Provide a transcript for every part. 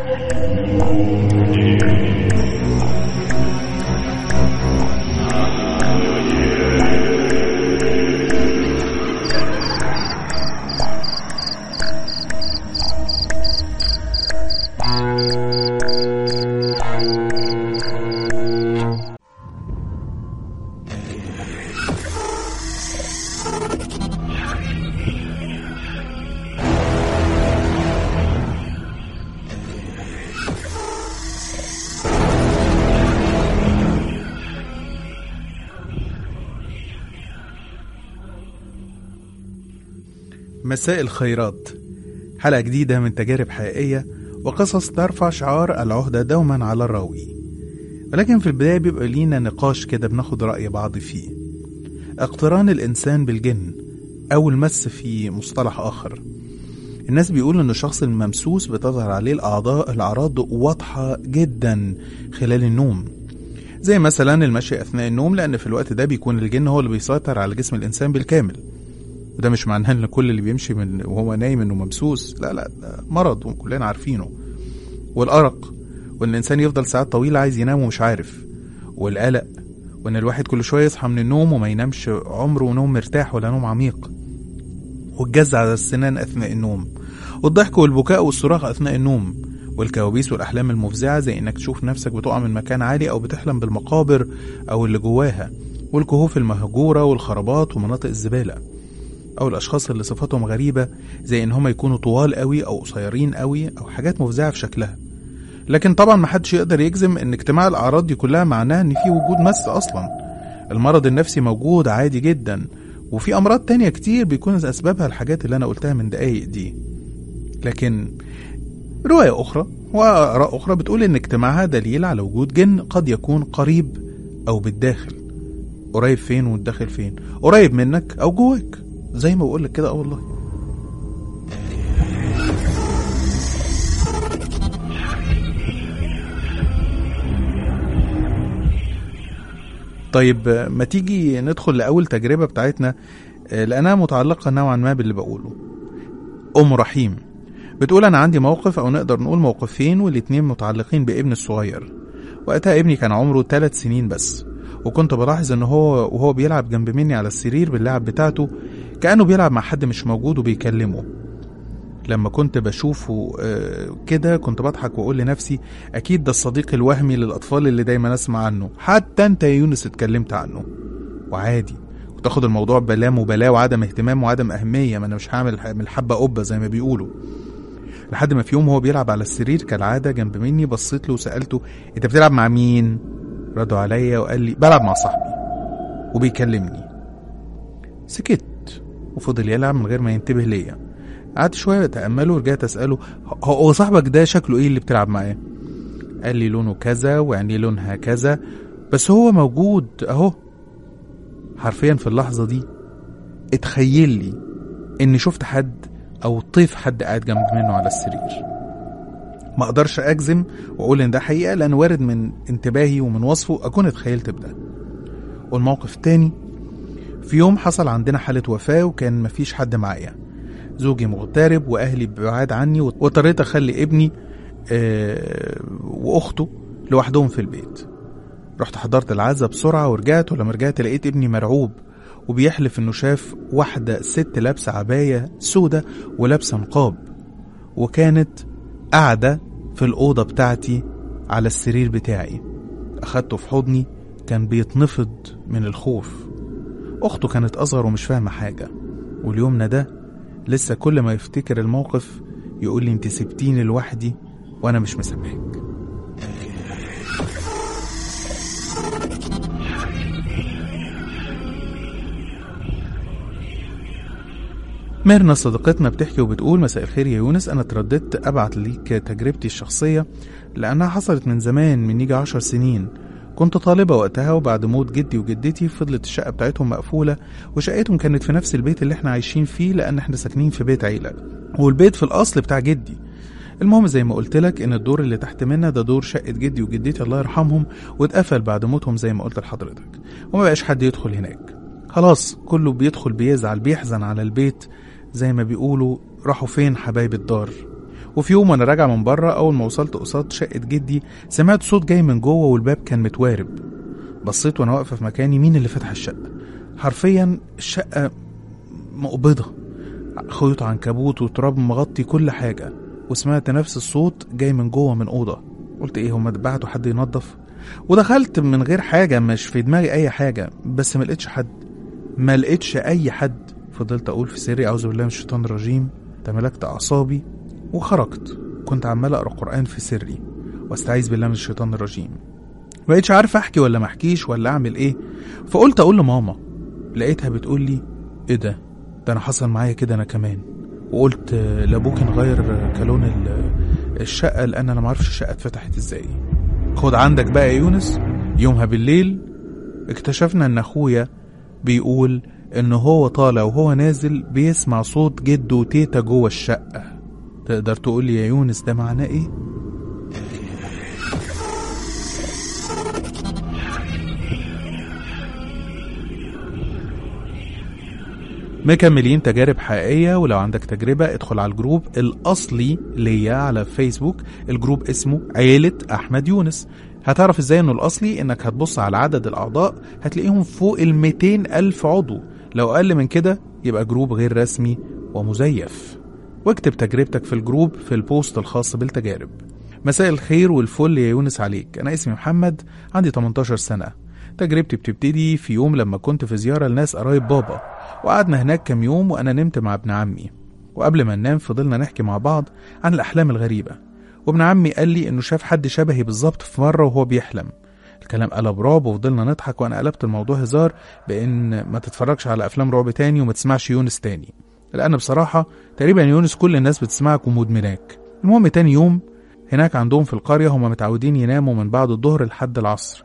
مساء الخيرات حلقة جديدة من تجارب حقيقية وقصص ترفع شعار العهدة دوما على الراوي ولكن في البداية بيبقى لينا نقاش كده بناخد رأي بعض فيه اقتران الإنسان بالجن أو المس في مصطلح آخر الناس بيقولوا إن الشخص الممسوس بتظهر عليه الأعضاء الأعراض واضحة جدا خلال النوم زي مثلا المشي أثناء النوم لأن في الوقت ده بيكون الجن هو اللي بيسيطر على جسم الإنسان بالكامل وده مش معناه ان كل اللي بيمشي من وهو نايم انه ممسوس لا لا ده مرض وكلنا عارفينه والارق وان الانسان يفضل ساعات طويله عايز ينام ومش عارف والقلق وان الواحد كل شويه يصحى من النوم وما ينامش عمره نوم مرتاح ولا نوم عميق والجز على السنان اثناء النوم والضحك والبكاء والصراخ اثناء النوم والكوابيس والاحلام المفزعه زي انك تشوف نفسك بتقع من مكان عالي او بتحلم بالمقابر او اللي جواها والكهوف المهجوره والخرابات ومناطق الزباله او الاشخاص اللي صفاتهم غريبه زي ان هم يكونوا طوال قوي او قصيرين قوي او حاجات مفزعه في شكلها لكن طبعا محدش يقدر يجزم ان اجتماع الاعراض دي كلها معناه ان في وجود مس اصلا المرض النفسي موجود عادي جدا وفي امراض تانية كتير بيكون اسبابها الحاجات اللي انا قلتها من دقايق دي لكن رواية أخرى وآراء أخرى بتقول إن اجتماعها دليل على وجود جن قد يكون قريب أو بالداخل قريب فين والداخل فين قريب منك أو جواك زي ما بقول لك كده اه والله طيب ما تيجي ندخل لأول تجربة بتاعتنا لأنها متعلقة نوعا ما باللي بقوله أم رحيم بتقول أنا عندي موقف أو نقدر نقول موقفين والاتنين متعلقين بابن الصغير وقتها ابني كان عمره ثلاث سنين بس وكنت بلاحظ ان هو وهو بيلعب جنب مني على السرير باللعب بتاعته كأنه بيلعب مع حد مش موجود وبيكلمه لما كنت بشوفه كده كنت بضحك واقول لنفسي اكيد ده الصديق الوهمي للاطفال اللي دايما اسمع عنه حتى انت يا يونس اتكلمت عنه وعادي وتاخد الموضوع بلا مبالاه وعدم اهتمام وعدم اهميه ما انا مش هعمل من الحبه قبه زي ما بيقولوا لحد ما في يوم هو بيلعب على السرير كالعاده جنب مني بصيت له وسالته انت بتلعب مع مين ردوا عليا وقال لي بلعب مع صاحبي وبيكلمني سكت وفضل يلعب من غير ما ينتبه ليا قعدت شويه اتامله ورجعت اساله هو صاحبك ده شكله ايه اللي بتلعب معاه قال لي لونه كذا وعينيه لونها كذا بس هو موجود اهو حرفيا في اللحظه دي اتخيل لي اني شفت حد او طيف حد قاعد جنب منه على السرير ما اقدرش اجزم واقول ان ده حقيقه لان وارد من انتباهي ومن وصفه اكون اتخيلت بده والموقف التاني في يوم حصل عندنا حالة وفاة وكان مفيش حد معايا زوجي مغترب وأهلي بعاد عني واضطريت أخلي ابني آه وأخته لوحدهم في البيت رحت حضرت العزة بسرعة ورجعت ولما رجعت لقيت ابني مرعوب وبيحلف انه شاف واحدة ست لابسة عباية سودة ولابسة نقاب وكانت قاعدة في الأوضة بتاعتي على السرير بتاعي أخدته في حضني كان بيتنفض من الخوف أخته كانت أصغر ومش فاهمة حاجة واليومنا ده لسه كل ما يفتكر الموقف يقول لي انت سبتيني لوحدي وانا مش مسامحك ميرنا صديقتنا بتحكي وبتقول مساء الخير يا يونس انا اترددت ابعت ليك تجربتي الشخصية لانها حصلت من زمان من يجي عشر سنين كنت طالبة وقتها وبعد موت جدي وجدتي فضلت الشقة بتاعتهم مقفولة وشقتهم كانت في نفس البيت اللي احنا عايشين فيه لأن احنا ساكنين في بيت عيلة والبيت في الأصل بتاع جدي المهم زي ما قلت لك ان الدور اللي تحت منا ده دور شقة جدي وجدتي الله يرحمهم واتقفل بعد موتهم زي ما قلت لحضرتك وما بقاش حد يدخل هناك خلاص كله بيدخل بيزعل بيحزن على البيت زي ما بيقولوا راحوا فين حبايب الدار وفي يوم وانا راجع من بره اول ما وصلت قصاد شقه جدي سمعت صوت جاي من جوه والباب كان متوارب بصيت وانا واقفه في مكاني مين اللي فتح الشقه حرفيا الشقه مقبضه خيوط عنكبوت وتراب مغطي كل حاجه وسمعت نفس الصوت جاي من جوه من اوضه قلت ايه هما بعتوا حد ينظف ودخلت من غير حاجه مش في دماغي اي حاجه بس ما لقيتش حد ما لقيتش اي حد فضلت اقول في سري اعوذ بالله من الشيطان الرجيم تملكت اعصابي وخرجت كنت عمال اقرا قران في سري واستعيذ بالله من الشيطان الرجيم مبقتش عارف احكي ولا ما احكيش ولا اعمل ايه فقلت اقول لماما لقيتها بتقول لي ايه ده ده انا حصل معايا كده انا كمان وقلت آه، لابوك نغير كالون ال- الشقه لان انا ما اعرفش الشقه اتفتحت ازاي خد عندك بقى يا يونس يومها بالليل اكتشفنا ان اخويا بيقول ان هو طالع وهو نازل بيسمع صوت جده وتيتا جوه الشقه تقدر تقول لي يا يونس ده معناه ايه مكملين تجارب حقيقية ولو عندك تجربة ادخل على الجروب الأصلي ليا على فيسبوك الجروب اسمه عيلة أحمد يونس هتعرف ازاي انه الأصلي انك هتبص على عدد الأعضاء هتلاقيهم فوق ال 200 ألف عضو لو أقل من كده يبقى جروب غير رسمي ومزيف واكتب تجربتك في الجروب في البوست الخاص بالتجارب مساء الخير والفل يا يونس عليك أنا اسمي محمد عندي 18 سنة تجربتي بتبتدي في يوم لما كنت في زيارة لناس قرايب بابا وقعدنا هناك كام يوم وأنا نمت مع ابن عمي وقبل ما ننام فضلنا نحكي مع بعض عن الأحلام الغريبة وابن عمي قال لي إنه شاف حد شبهي بالظبط في مرة وهو بيحلم الكلام قلب رعب وفضلنا نضحك وأنا قلبت الموضوع هزار بإن ما تتفرجش على أفلام رعب تاني وما تسمعش يونس تاني لأن بصراحة تقريبا يونس كل الناس بتسمعك ومدمناك المهم تاني يوم هناك عندهم في القرية هم متعودين يناموا من بعد الظهر لحد العصر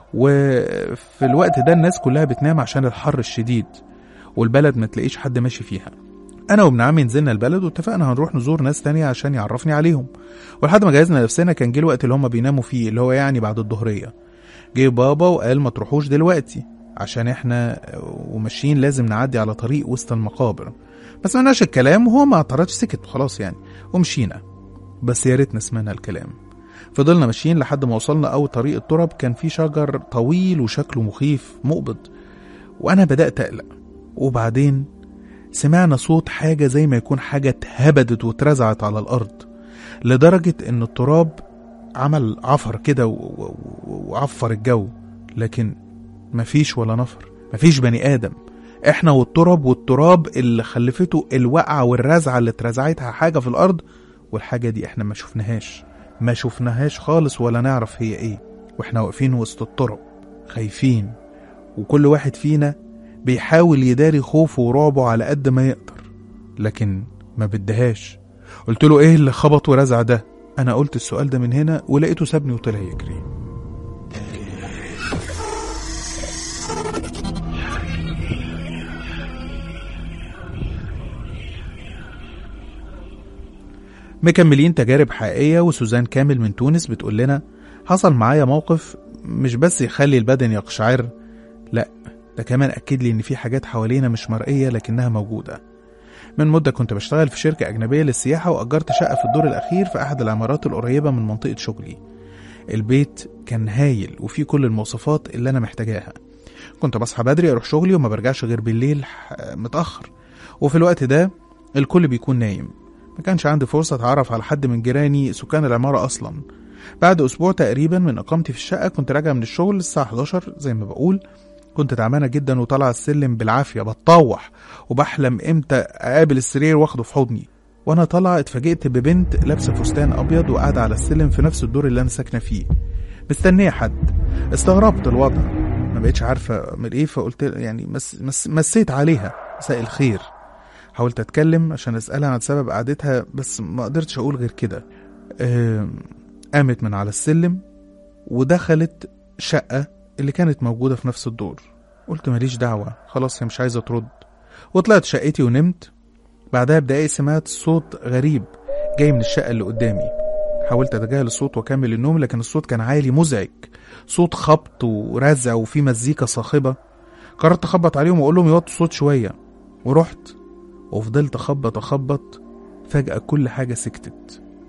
وفي الوقت ده الناس كلها بتنام عشان الحر الشديد والبلد ما تلاقيش حد ماشي فيها انا وابن عمي نزلنا البلد واتفقنا هنروح نزور ناس تانية عشان يعرفني عليهم ولحد ما جهزنا نفسنا كان جه الوقت اللي هم بيناموا فيه اللي هو يعني بعد الظهرية جه بابا وقال ما تروحوش دلوقتي عشان احنا وماشيين لازم نعدي على طريق وسط المقابر ما سمعناش الكلام وهو ما اعترضش سكت خلاص يعني ومشينا بس يا ريتنا سمعنا الكلام فضلنا ماشيين لحد ما وصلنا أول طريق التراب كان فيه شجر طويل وشكله مخيف مقبض وأنا بدأت أقلق وبعدين سمعنا صوت حاجة زي ما يكون حاجة اتهبدت واترزعت على الأرض لدرجة إن التراب عمل عفر كده و- و- و- وعفر الجو لكن مفيش ولا نفر مفيش بني آدم احنا والتراب والتراب اللي خلفته الوقعة والرزعة اللي اترزعتها حاجة في الأرض والحاجة دي احنا ما شفناهاش ما شفناهاش خالص ولا نعرف هي ايه واحنا واقفين وسط التراب خايفين وكل واحد فينا بيحاول يداري خوفه ورعبه على قد ما يقدر لكن ما بدهاش قلت له ايه اللي خبط ورزع ده انا قلت السؤال ده من هنا ولقيته سابني وطلع يجري مكملين تجارب حقيقية وسوزان كامل من تونس بتقول لنا حصل معايا موقف مش بس يخلي البدن يقشعر لا ده كمان أكد لي إن في حاجات حوالينا مش مرئية لكنها موجودة من مدة كنت بشتغل في شركة أجنبية للسياحة وأجرت شقة في الدور الأخير في أحد العمارات القريبة من منطقة شغلي البيت كان هايل وفيه كل المواصفات اللي أنا محتاجاها كنت بصحى بدري أروح شغلي وما برجعش غير بالليل ح- متأخر وفي الوقت ده الكل بيكون نايم ما كانش عندي فرصة أتعرف على حد من جيراني سكان العمارة أصلا بعد أسبوع تقريبا من إقامتي في الشقة كنت راجع من الشغل الساعة 11 زي ما بقول كنت تعبانة جدا وطالعة السلم بالعافية بتطوح وبحلم امتى أقابل السرير واخده في حضني وانا طالعة اتفاجئت ببنت لابسة فستان ابيض وقاعدة على السلم في نفس الدور اللي انا ساكنة فيه مستنية حد استغربت الوضع ما بقتش عارفة اعمل ايه فقلت يعني مس مس مسيت عليها مساء الخير حاولت اتكلم عشان اسالها عن سبب قعدتها بس ما قدرتش اقول غير كده آم، قامت من على السلم ودخلت شقة اللي كانت موجودة في نفس الدور قلت ماليش دعوة خلاص هي مش عايزة ترد وطلعت شقتي ونمت بعدها بدقايق سمعت صوت غريب جاي من الشقة اللي قدامي حاولت أتجاهل الصوت وأكمل النوم لكن الصوت كان عالي مزعج صوت خبط ورزع وفي مزيكا صاخبة قررت أخبط عليهم وأقول لهم يوطوا الصوت شوية ورحت وفضلت أخبط أخبط فجأة كل حاجة سكتت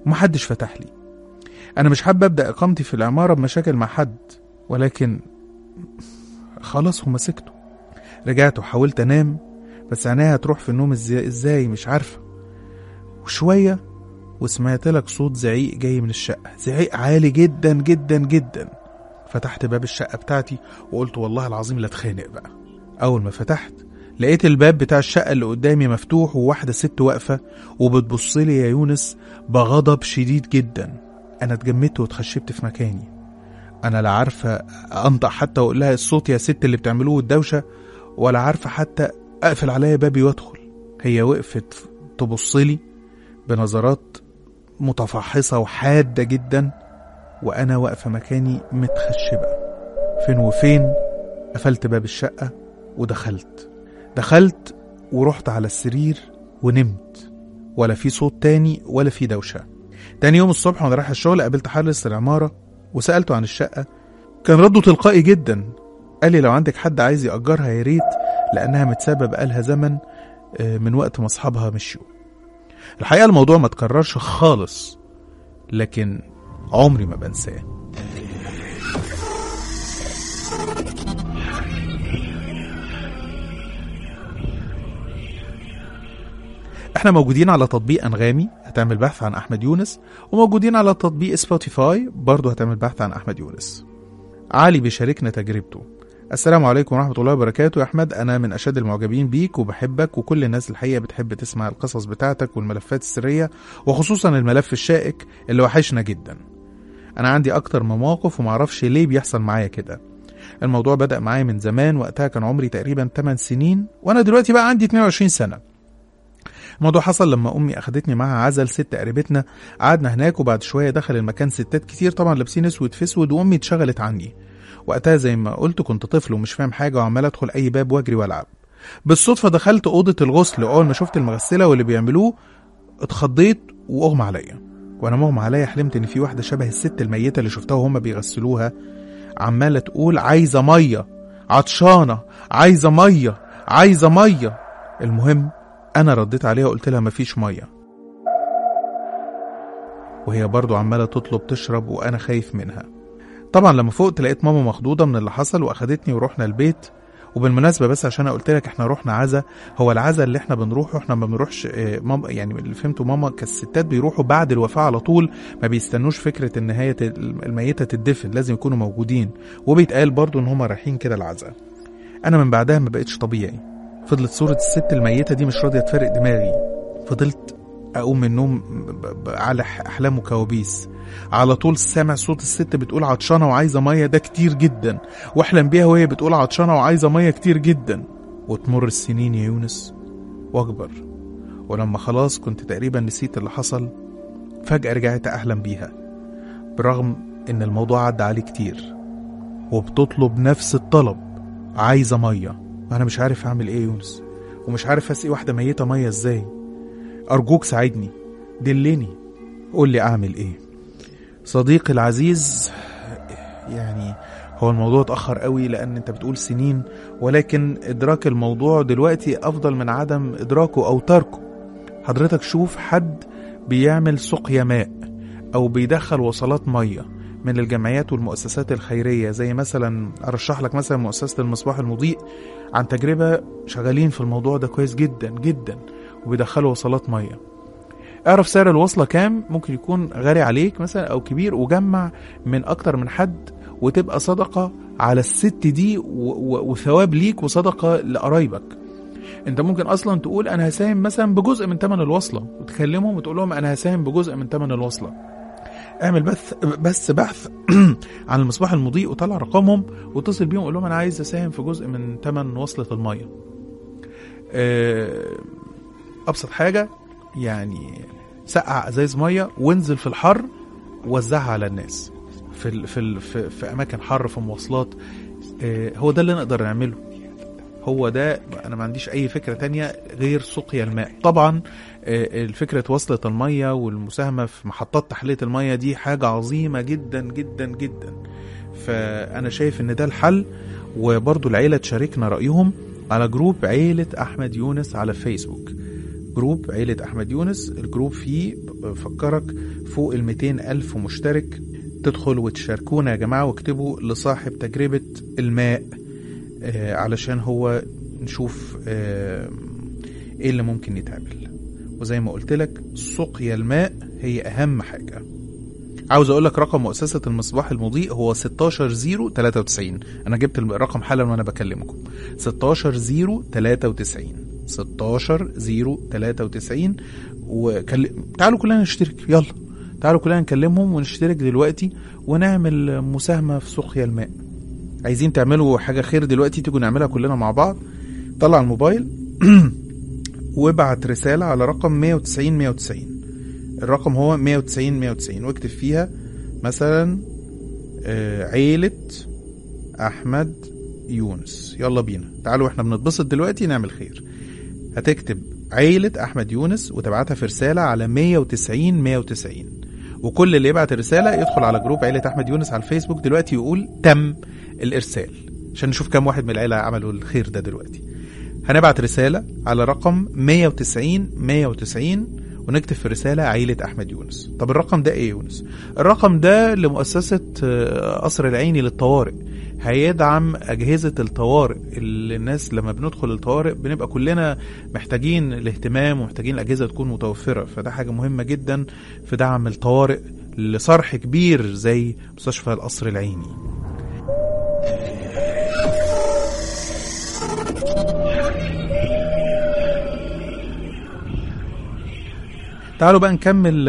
ومحدش فتح لي أنا مش حابة أبدأ إقامتي في العمارة بمشاكل مع حد ولكن خلاص هما سكتوا رجعت وحاولت أنام بس عينيها تروح في النوم إزاي, إزاي مش عارفة وشوية وسمعت لك صوت زعيق جاي من الشقة زعيق عالي جدا جدا جدا فتحت باب الشقة بتاعتي وقلت والله العظيم لا اتخانق بقى أول ما فتحت لقيت الباب بتاع الشقة اللي قدامي مفتوح وواحدة ست واقفة وبتبصلي يا يونس بغضب شديد جدا أنا اتجمدت واتخشبت في مكاني أنا لا عارفة أنطق حتى وأقول لها الصوت يا ست اللي بتعملوه الدوشة ولا عارفة حتى أقفل عليا بابي وأدخل هي وقفت تبصلي بنظرات متفحصة وحادة جدا وأنا واقفة مكاني متخشبة فين وفين قفلت باب الشقة ودخلت دخلت ورحت على السرير ونمت ولا في صوت تاني ولا في دوشة تاني يوم الصبح وانا رايح الشغل قابلت حارس العمارة وسألته عن الشقة كان رده تلقائي جدا قال لي لو عندك حد عايز يأجرها يا ريت لأنها متسابة بقالها زمن آه، من وقت ما أصحابها مشيوا الحقيقة الموضوع ما تكررش خالص لكن عمري ما بنساه احنا موجودين على تطبيق انغامي هتعمل بحث عن احمد يونس وموجودين على تطبيق سبوتيفاي برضه هتعمل بحث عن احمد يونس علي بيشاركنا تجربته السلام عليكم ورحمة الله وبركاته يا أحمد أنا من أشد المعجبين بيك وبحبك وكل الناس الحقيقة بتحب تسمع القصص بتاعتك والملفات السرية وخصوصا الملف الشائك اللي وحشنا جدا أنا عندي أكتر من موقف ومعرفش ليه بيحصل معايا كده الموضوع بدأ معايا من زمان وقتها كان عمري تقريبا 8 سنين وأنا دلوقتي بقى عندي 22 سنة الموضوع حصل لما امي اخدتني معاها عزل ست قريبتنا قعدنا هناك وبعد شويه دخل المكان ستات كتير طبعا لابسين اسود في اسود وامي اتشغلت عني وقتها زي ما قلت كنت طفل ومش فاهم حاجه وعمال ادخل اي باب واجري والعب بالصدفه دخلت اوضه الغسل واول ما شفت المغسله واللي بيعملوه اتخضيت واغمى عليا وانا مغمى عليا حلمت ان في واحده شبه الست الميته اللي شفتها وهم بيغسلوها عماله تقول عايزه ميه عطشانه عايزه ميه عايزه ميه المهم انا رديت عليها وقلت لها مفيش ميه وهي برضو عماله تطلب تشرب وانا خايف منها طبعا لما فقت لقيت ماما مخضوضه من اللي حصل واخدتني ورحنا البيت وبالمناسبه بس عشان قلت لك احنا رحنا عزا هو العزا اللي احنا بنروحه احنا ما بنروحش اه، ماما يعني اللي فهمته ماما كالستات بيروحوا بعد الوفاه على طول ما بيستنوش فكره ان هي ت- الميته تدفن لازم يكونوا موجودين وبيتقال برضو ان هم رايحين كده العزا انا من بعدها ما بقتش طبيعي فضلت صورة الست الميتة دي مش راضية تفارق دماغي فضلت أقوم من النوم ب- ب- على ح- أحلام وكوابيس على طول سامع صوت الست بتقول عطشانة وعايزة مية ده كتير جدا واحلم بيها وهي بتقول عطشانة وعايزة مية كتير جدا وتمر السنين يا يونس واكبر ولما خلاص كنت تقريبا نسيت اللي حصل فجأة رجعت أحلم بيها برغم إن الموضوع عدى عليه كتير وبتطلب نفس الطلب عايزة مية أنا مش عارف أعمل إيه يا يونس ومش عارف أسقي واحدة ميتة مية إزاي أرجوك ساعدني دلني قول لي أعمل إيه صديقي العزيز يعني هو الموضوع اتأخر قوي لأن أنت بتقول سنين ولكن إدراك الموضوع دلوقتي أفضل من عدم إدراكه أو تركه حضرتك شوف حد بيعمل سقيا ماء أو بيدخل وصلات مية من الجمعيات والمؤسسات الخيرية زي مثلا أرشح لك مثلا مؤسسة المصباح المضيء عن تجربة شغالين في الموضوع ده كويس جدا جدا وبيدخلوا وصلات مية اعرف سعر الوصلة كام ممكن يكون غالي عليك مثلا أو كبير وجمع من أكتر من حد وتبقى صدقة على الست دي و- و- وثواب ليك وصدقة لقرايبك انت ممكن اصلا تقول انا هساهم مثلا بجزء من ثمن الوصله وتكلمهم وتقول لهم انا هساهم بجزء من ثمن الوصله اعمل بث بس بحث عن المصباح المضيء وطلع رقمهم واتصل بيهم وقول لهم انا عايز اساهم في جزء من ثمن وصله الميه آه، ابسط حاجه يعني سقع ازايز ميه وانزل في الحر وزعها على الناس في ال في ال في, في اماكن حر في مواصلات آه، هو ده اللي نقدر نعمله هو ده انا ما عنديش اي فكره تانية غير سقيا الماء طبعا آه، الفكره وصلة الميه والمساهمه في محطات تحليه الميه دي حاجه عظيمه جدا جدا جدا فانا شايف ان ده الحل وبرضو العيله تشاركنا رايهم على جروب عيله احمد يونس على فيسبوك جروب عيلة أحمد يونس الجروب فيه بفكرك فوق ال 200 ألف مشترك تدخل وتشاركونا يا جماعة واكتبوا لصاحب تجربة الماء آه علشان هو نشوف آه ايه اللي ممكن يتعمل وزي ما قلت لك سقيا الماء هي أهم حاجة عاوز اقول لك رقم مؤسسة المصباح المضيء هو 16093 انا جبت الرقم حالا وانا بكلمكم 16093 16093 وكل... تعالوا كلنا نشترك يلا تعالوا كلنا نكلمهم ونشترك دلوقتي ونعمل مساهمة في سقيا الماء عايزين تعملوا حاجة خير دلوقتي تيجوا نعملها كلنا مع بعض طلع الموبايل وابعت رسالة على رقم 190 190 الرقم هو 190 190 واكتب فيها مثلا آه، عيلة أحمد يونس يلا بينا تعالوا احنا بنتبسط دلوقتي نعمل خير هتكتب عيلة أحمد يونس وتبعتها في رسالة على 190 190 وكل اللي يبعت الرسالة يدخل على جروب عيلة أحمد يونس على الفيسبوك دلوقتي يقول تم الإرسال عشان نشوف كام واحد من العيلة عملوا الخير ده دلوقتي هنبعت رسالة على رقم 190 190 ونكتب في الرسالة عيلة أحمد يونس طب الرقم ده إيه يونس؟ الرقم ده لمؤسسة آه، قصر العيني للطوارئ هيدعم أجهزة الطوارئ اللي الناس لما بندخل الطوارئ بنبقى كلنا محتاجين الاهتمام ومحتاجين الأجهزة تكون متوفرة فده حاجة مهمة جدا في دعم الطوارئ لصرح كبير زي مستشفى القصر العيني تعالوا بقى نكمل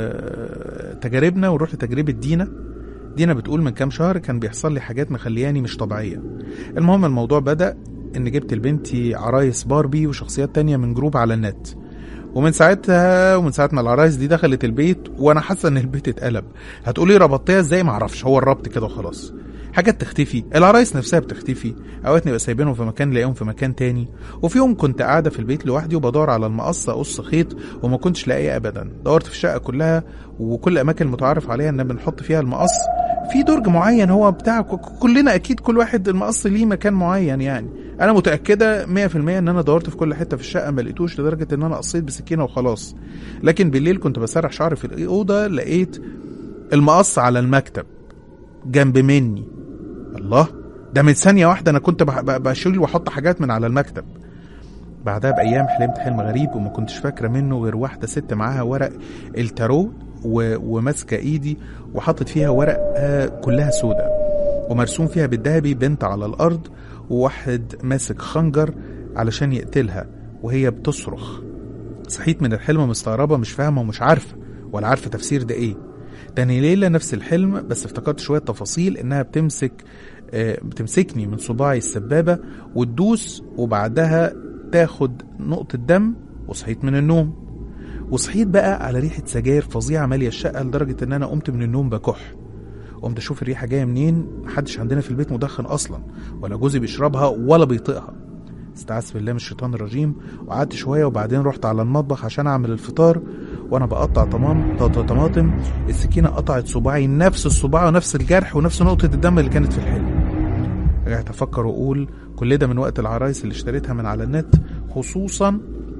آه، تجاربنا ونروح لتجربة دينا دينا بتقول من كام شهر كان بيحصل لي حاجات مخلياني مش طبيعية المهم الموضوع بدأ ان جبت لبنتي عرايس باربي وشخصيات تانية من جروب على النت ومن ساعتها ومن ساعة ما العرايس دي دخلت البيت وانا حاسة ان البيت اتقلب هتقولي ربطتيها ازاي معرفش هو الربط كده وخلاص حاجات تختفي العرايس نفسها بتختفي اوقات نبقى سايبينهم في مكان نلاقيهم في مكان تاني وفي يوم كنت قاعده في البيت لوحدي وبدور على المقص اقص خيط وما كنتش لاقيه ابدا دورت في الشقه كلها وكل الاماكن المتعارف عليها ان بنحط فيها المقص في درج معين هو بتاع ك- كلنا اكيد كل واحد المقص ليه مكان معين يعني انا متاكده 100% ان انا دورت في كل حته في الشقه ما لقيتوش لدرجه ان انا قصيت بسكينه وخلاص لكن بالليل كنت بسرح شعري في الاوضه لقيت المقص على المكتب جنب مني الله ده من ثانية واحدة أنا كنت بح- ب- بشيل وأحط حاجات من على المكتب بعدها بأيام حلمت حلم غريب وما كنتش فاكرة منه غير واحدة ست معاها ورق التارو و- وماسكة إيدي وحطت فيها ورق آه، كلها سودة ومرسوم فيها بالذهبي بنت على الأرض وواحد ماسك خنجر علشان يقتلها وهي بتصرخ صحيت من الحلم مستغربة مش فاهمة ومش عارفة ولا عارفة تفسير ده إيه تاني ليلة نفس الحلم بس افتكرت شوية تفاصيل إنها بتمسك آه، بتمسكني من صباعي السبابة وتدوس وبعدها تاخد نقطة دم وصحيت من النوم وصحيت بقى على ريحة سجاير فظيعة مالية الشقة لدرجة إن أنا قمت من النوم بكح قمت أشوف الريحة جاية منين محدش عندنا في البيت مدخن أصلا ولا جوزي بيشربها ولا بيطيقها استعذت بالله من الشيطان الرجيم وقعدت شوية وبعدين رحت على المطبخ عشان أعمل الفطار وأنا بقطع طمام ط- ط- طماطم السكينة قطعت صباعي نفس الصباع ونفس الجرح ونفس نقطة الدم اللي كانت في الحلم رجعت أفكر وأقول كل ده من وقت العرايس اللي اشتريتها من على النت خصوصا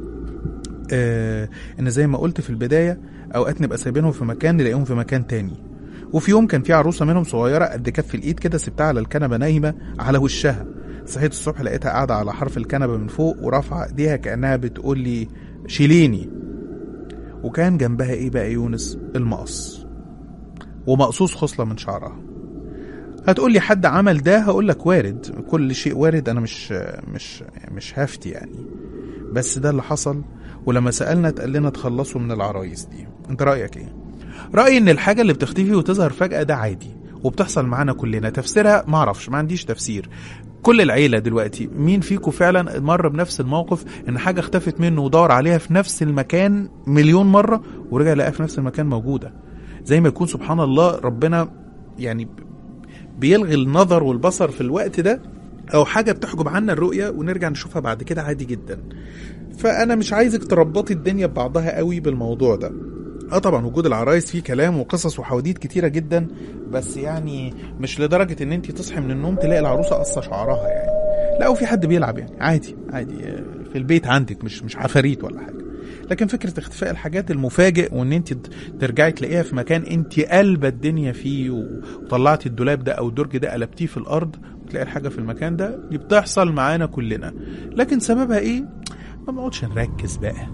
آه إن زي ما قلت في البداية أوقات نبقى سايبينهم في مكان نلاقيهم في مكان تاني وفي يوم كان في عروسة منهم صغيرة قد كف الإيد كده سبتها على الكنبة نايمة على وشها صحيت الصبح لقيتها قاعدة على حرف الكنبة من فوق ورافعة ايديها كأنها بتقول لي شيليني وكان جنبها ايه بقى يونس المقص ومقصوص خصلة من شعرها هتقول لي حد عمل ده هقول لك وارد كل شيء وارد انا مش مش مش هفتي يعني بس ده اللي حصل ولما سألنا اتقال لنا تخلصوا من العرايس دي انت رأيك ايه رأيي ان الحاجة اللي بتختفي وتظهر فجأة ده عادي وبتحصل معانا كلنا تفسيرها معرفش ما عنديش تفسير كل العيلة دلوقتي مين فيكم فعلا مر بنفس الموقف ان حاجة اختفت منه ودور عليها في نفس المكان مليون مرة ورجع لقاها في نفس المكان موجودة زي ما يكون سبحان الله ربنا يعني بيلغي النظر والبصر في الوقت ده او حاجة بتحجب عنا الرؤية ونرجع نشوفها بعد كده عادي جدا فانا مش عايزك تربطي الدنيا ببعضها قوي بالموضوع ده اه طبعا وجود العرايس فيه كلام وقصص وحواديت كتيره جدا بس يعني مش لدرجه ان انت تصحي من النوم تلاقي العروسه قصه شعرها يعني لا وفي حد بيلعب يعني عادي عادي آه، في البيت عندك مش مش عفاريت ولا حاجه لكن فكره اختفاء الحاجات المفاجئ وان انت ترجعي تلاقيها في مكان انت قلبة الدنيا فيه وطلعتي الدولاب ده او الدرج ده قلبتيه في الارض وتلاقي الحاجه في المكان ده دي بتحصل معانا كلنا لكن سببها ايه ما بنقعدش نركز بقى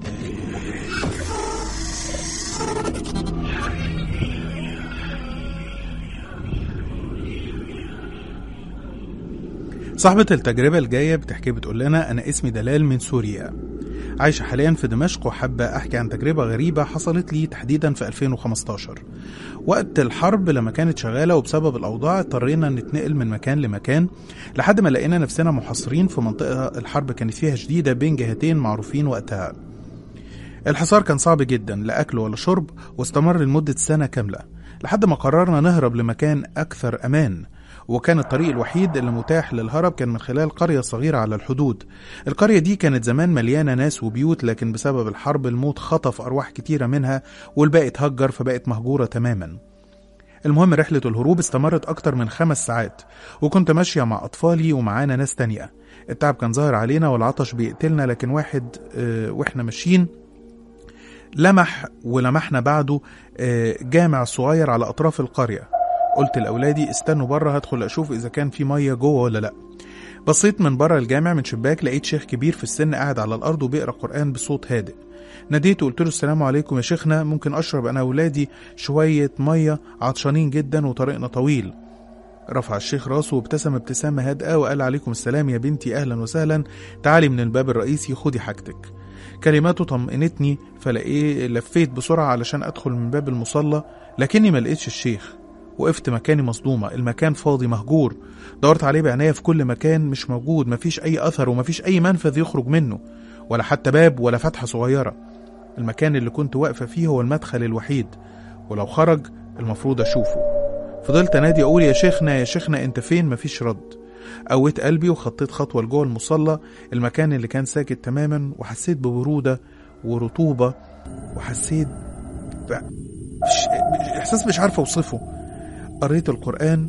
صاحبة التجربة الجاية بتحكي بتقول لنا أنا اسمي دلال من سوريا عايشة حاليا في دمشق وحابة أحكي عن تجربة غريبة حصلت لي تحديدا في 2015 وقت الحرب لما كانت شغالة وبسبب الأوضاع اضطرينا نتنقل من مكان لمكان لحد ما لقينا نفسنا محاصرين في منطقة الحرب كانت فيها شديدة بين جهتين معروفين وقتها الحصار كان صعب جدا لا أكل ولا شرب واستمر لمدة سنة كاملة لحد ما قررنا نهرب لمكان أكثر أمان وكان الطريق الوحيد اللي متاح للهرب كان من خلال قرية صغيرة على الحدود القرية دي كانت زمان مليانة ناس وبيوت لكن بسبب الحرب الموت خطف أرواح كتيرة منها والباقي اتهجر فبقت مهجورة تماما المهم رحلة الهروب استمرت أكتر من خمس ساعات وكنت ماشية مع أطفالي ومعانا ناس تانية التعب كان ظاهر علينا والعطش بيقتلنا لكن واحد اه واحنا ماشيين لمح ولمحنا بعده اه جامع صغير على أطراف القرية قلت لأولادي استنوا بره هدخل أشوف إذا كان في مية جوه ولا لأ بصيت من بره الجامع من شباك لقيت شيخ كبير في السن قاعد على الأرض وبيقرأ قرآن بصوت هادئ ناديته وقلت له السلام عليكم يا شيخنا ممكن أشرب أنا وولادي شوية مية عطشانين جدا وطريقنا طويل رفع الشيخ راسه وابتسم ابتسامة هادئة وقال عليكم السلام يا بنتي أهلا وسهلا تعالي من الباب الرئيسي خدي حاجتك كلماته طمئنتني فلاقيه لفيت بسرعة علشان أدخل من باب المصلى لكني ما لقيتش الشيخ وقفت مكاني مصدومة المكان فاضي مهجور دورت عليه بعناية في كل مكان مش موجود مفيش أي أثر ومفيش أي منفذ يخرج منه ولا حتى باب ولا فتحة صغيرة المكان اللي كنت واقفة فيه هو المدخل الوحيد ولو خرج المفروض أشوفه فضلت أنادي أقول يا شيخنا يا شيخنا أنت فين مفيش رد قويت قلبي وخطيت خطوة لجوه المصلى المكان اللي كان ساكت تماما وحسيت ببرودة ورطوبة وحسيت ب... إحساس مش عارف أوصفه قريت القرآن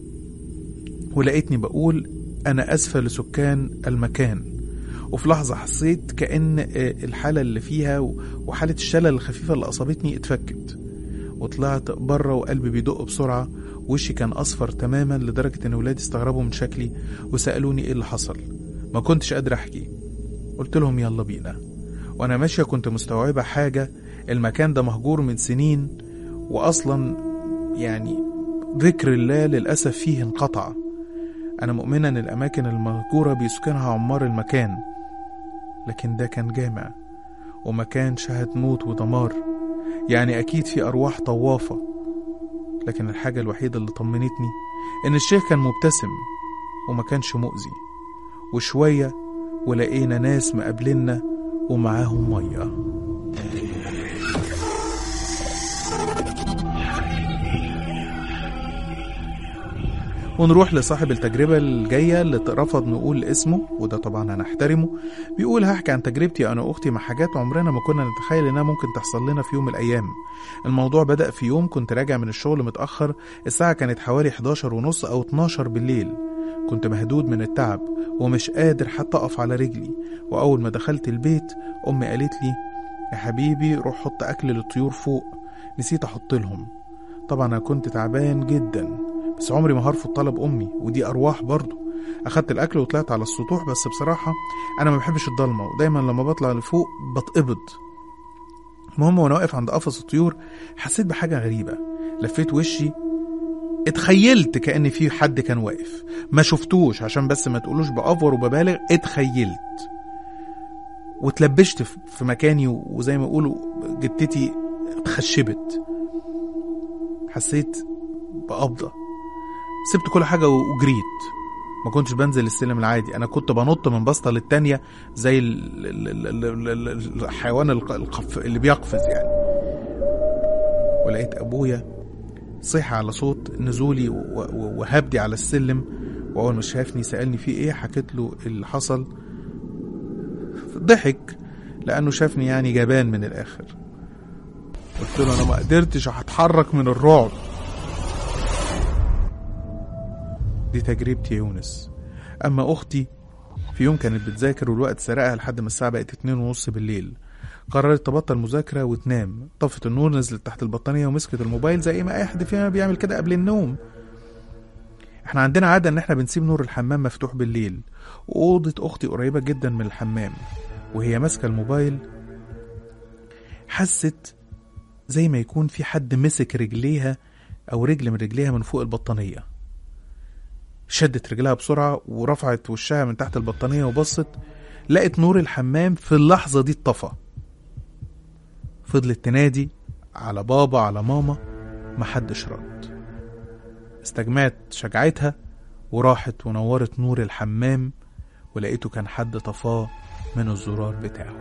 ولقيتني بقول أنا أسفة لسكان المكان وفي لحظة حسيت كأن الحالة اللي فيها وحالة الشلل الخفيفة اللي أصابتني اتفكت وطلعت بره وقلبي بيدق بسرعة وشي كان أصفر تماما لدرجة إن ولادي استغربوا من شكلي وسألوني إيه اللي حصل ما كنتش قادر أحكي قلت لهم يلا بينا وأنا ماشية كنت مستوعبة حاجة المكان ده مهجور من سنين وأصلا يعني ذكر الله للأسف فيه انقطع أنا مؤمنة إن الأماكن المهجورة بيسكنها عمار المكان لكن ده كان جامع ومكان شهد موت ودمار يعني أكيد في أرواح طوافة لكن الحاجة الوحيدة اللي طمنتني إن الشيخ كان مبتسم وما كانش مؤذي وشوية ولقينا ناس مقابلنا ومعاهم ميه ونروح لصاحب التجربة الجاية اللي رفض نقول اسمه وده طبعا هنحترمه بيقول هحكي عن تجربتي أنا وأختي مع حاجات عمرنا ما كنا نتخيل إنها ممكن تحصل لنا في يوم من الأيام الموضوع بدأ في يوم كنت راجع من الشغل متأخر الساعة كانت حوالي 11 ونص أو 12 بالليل كنت مهدود من التعب ومش قادر حتى أقف على رجلي وأول ما دخلت البيت أمي قالت لي يا حبيبي روح حط أكل للطيور فوق نسيت أحط لهم طبعا أنا كنت تعبان جدا بس عمري ما هرفض طلب امي ودي ارواح برضه اخدت الاكل وطلعت على السطوح بس بصراحه انا ما بحبش الضلمه ودايما لما بطلع لفوق بتقبض المهم وانا واقف عند قفص الطيور حسيت بحاجه غريبه لفيت وشي اتخيلت كان في حد كان واقف ما شفتوش عشان بس ما تقولوش بافور وببالغ اتخيلت واتلبشت في مكاني وزي ما يقولوا جتتي اتخشبت حسيت بقبضه سبت كل حاجة وجريت ما كنتش بنزل السلم العادي انا كنت بنط من بسطة للتانية زي ال ال ال ال الحيوان القف اللي بيقفز يعني ولقيت ابويا صيح على صوت نزولي وهبدي على السلم واول ما شافني سالني في ايه حكيت له اللي حصل ضحك لانه شافني يعني جبان من الاخر قلت له انا ما قدرتش هتحرك من الرعب دي تجربتي يا يونس أما أختي في يوم كانت بتذاكر والوقت سرقها لحد ما الساعة بقت اتنين ونص بالليل قررت تبطل مذاكرة وتنام طفت النور نزلت تحت البطانية ومسكت الموبايل زي ما أي حد فينا بيعمل كده قبل النوم احنا عندنا عادة ان احنا بنسيب نور الحمام مفتوح بالليل وأوضة أختي قريبة جدا من الحمام وهي ماسكة الموبايل حست زي ما يكون في حد مسك رجليها أو رجل من رجليها من فوق البطانية شدت رجلها بسرعة ورفعت وشها من تحت البطانية وبصت لقت نور الحمام في اللحظة دي اتطفى فضلت تنادي على بابا على ماما محدش رد استجمعت شجعتها وراحت ونورت نور الحمام ولقيته كان حد طفاه من الزرار بتاعه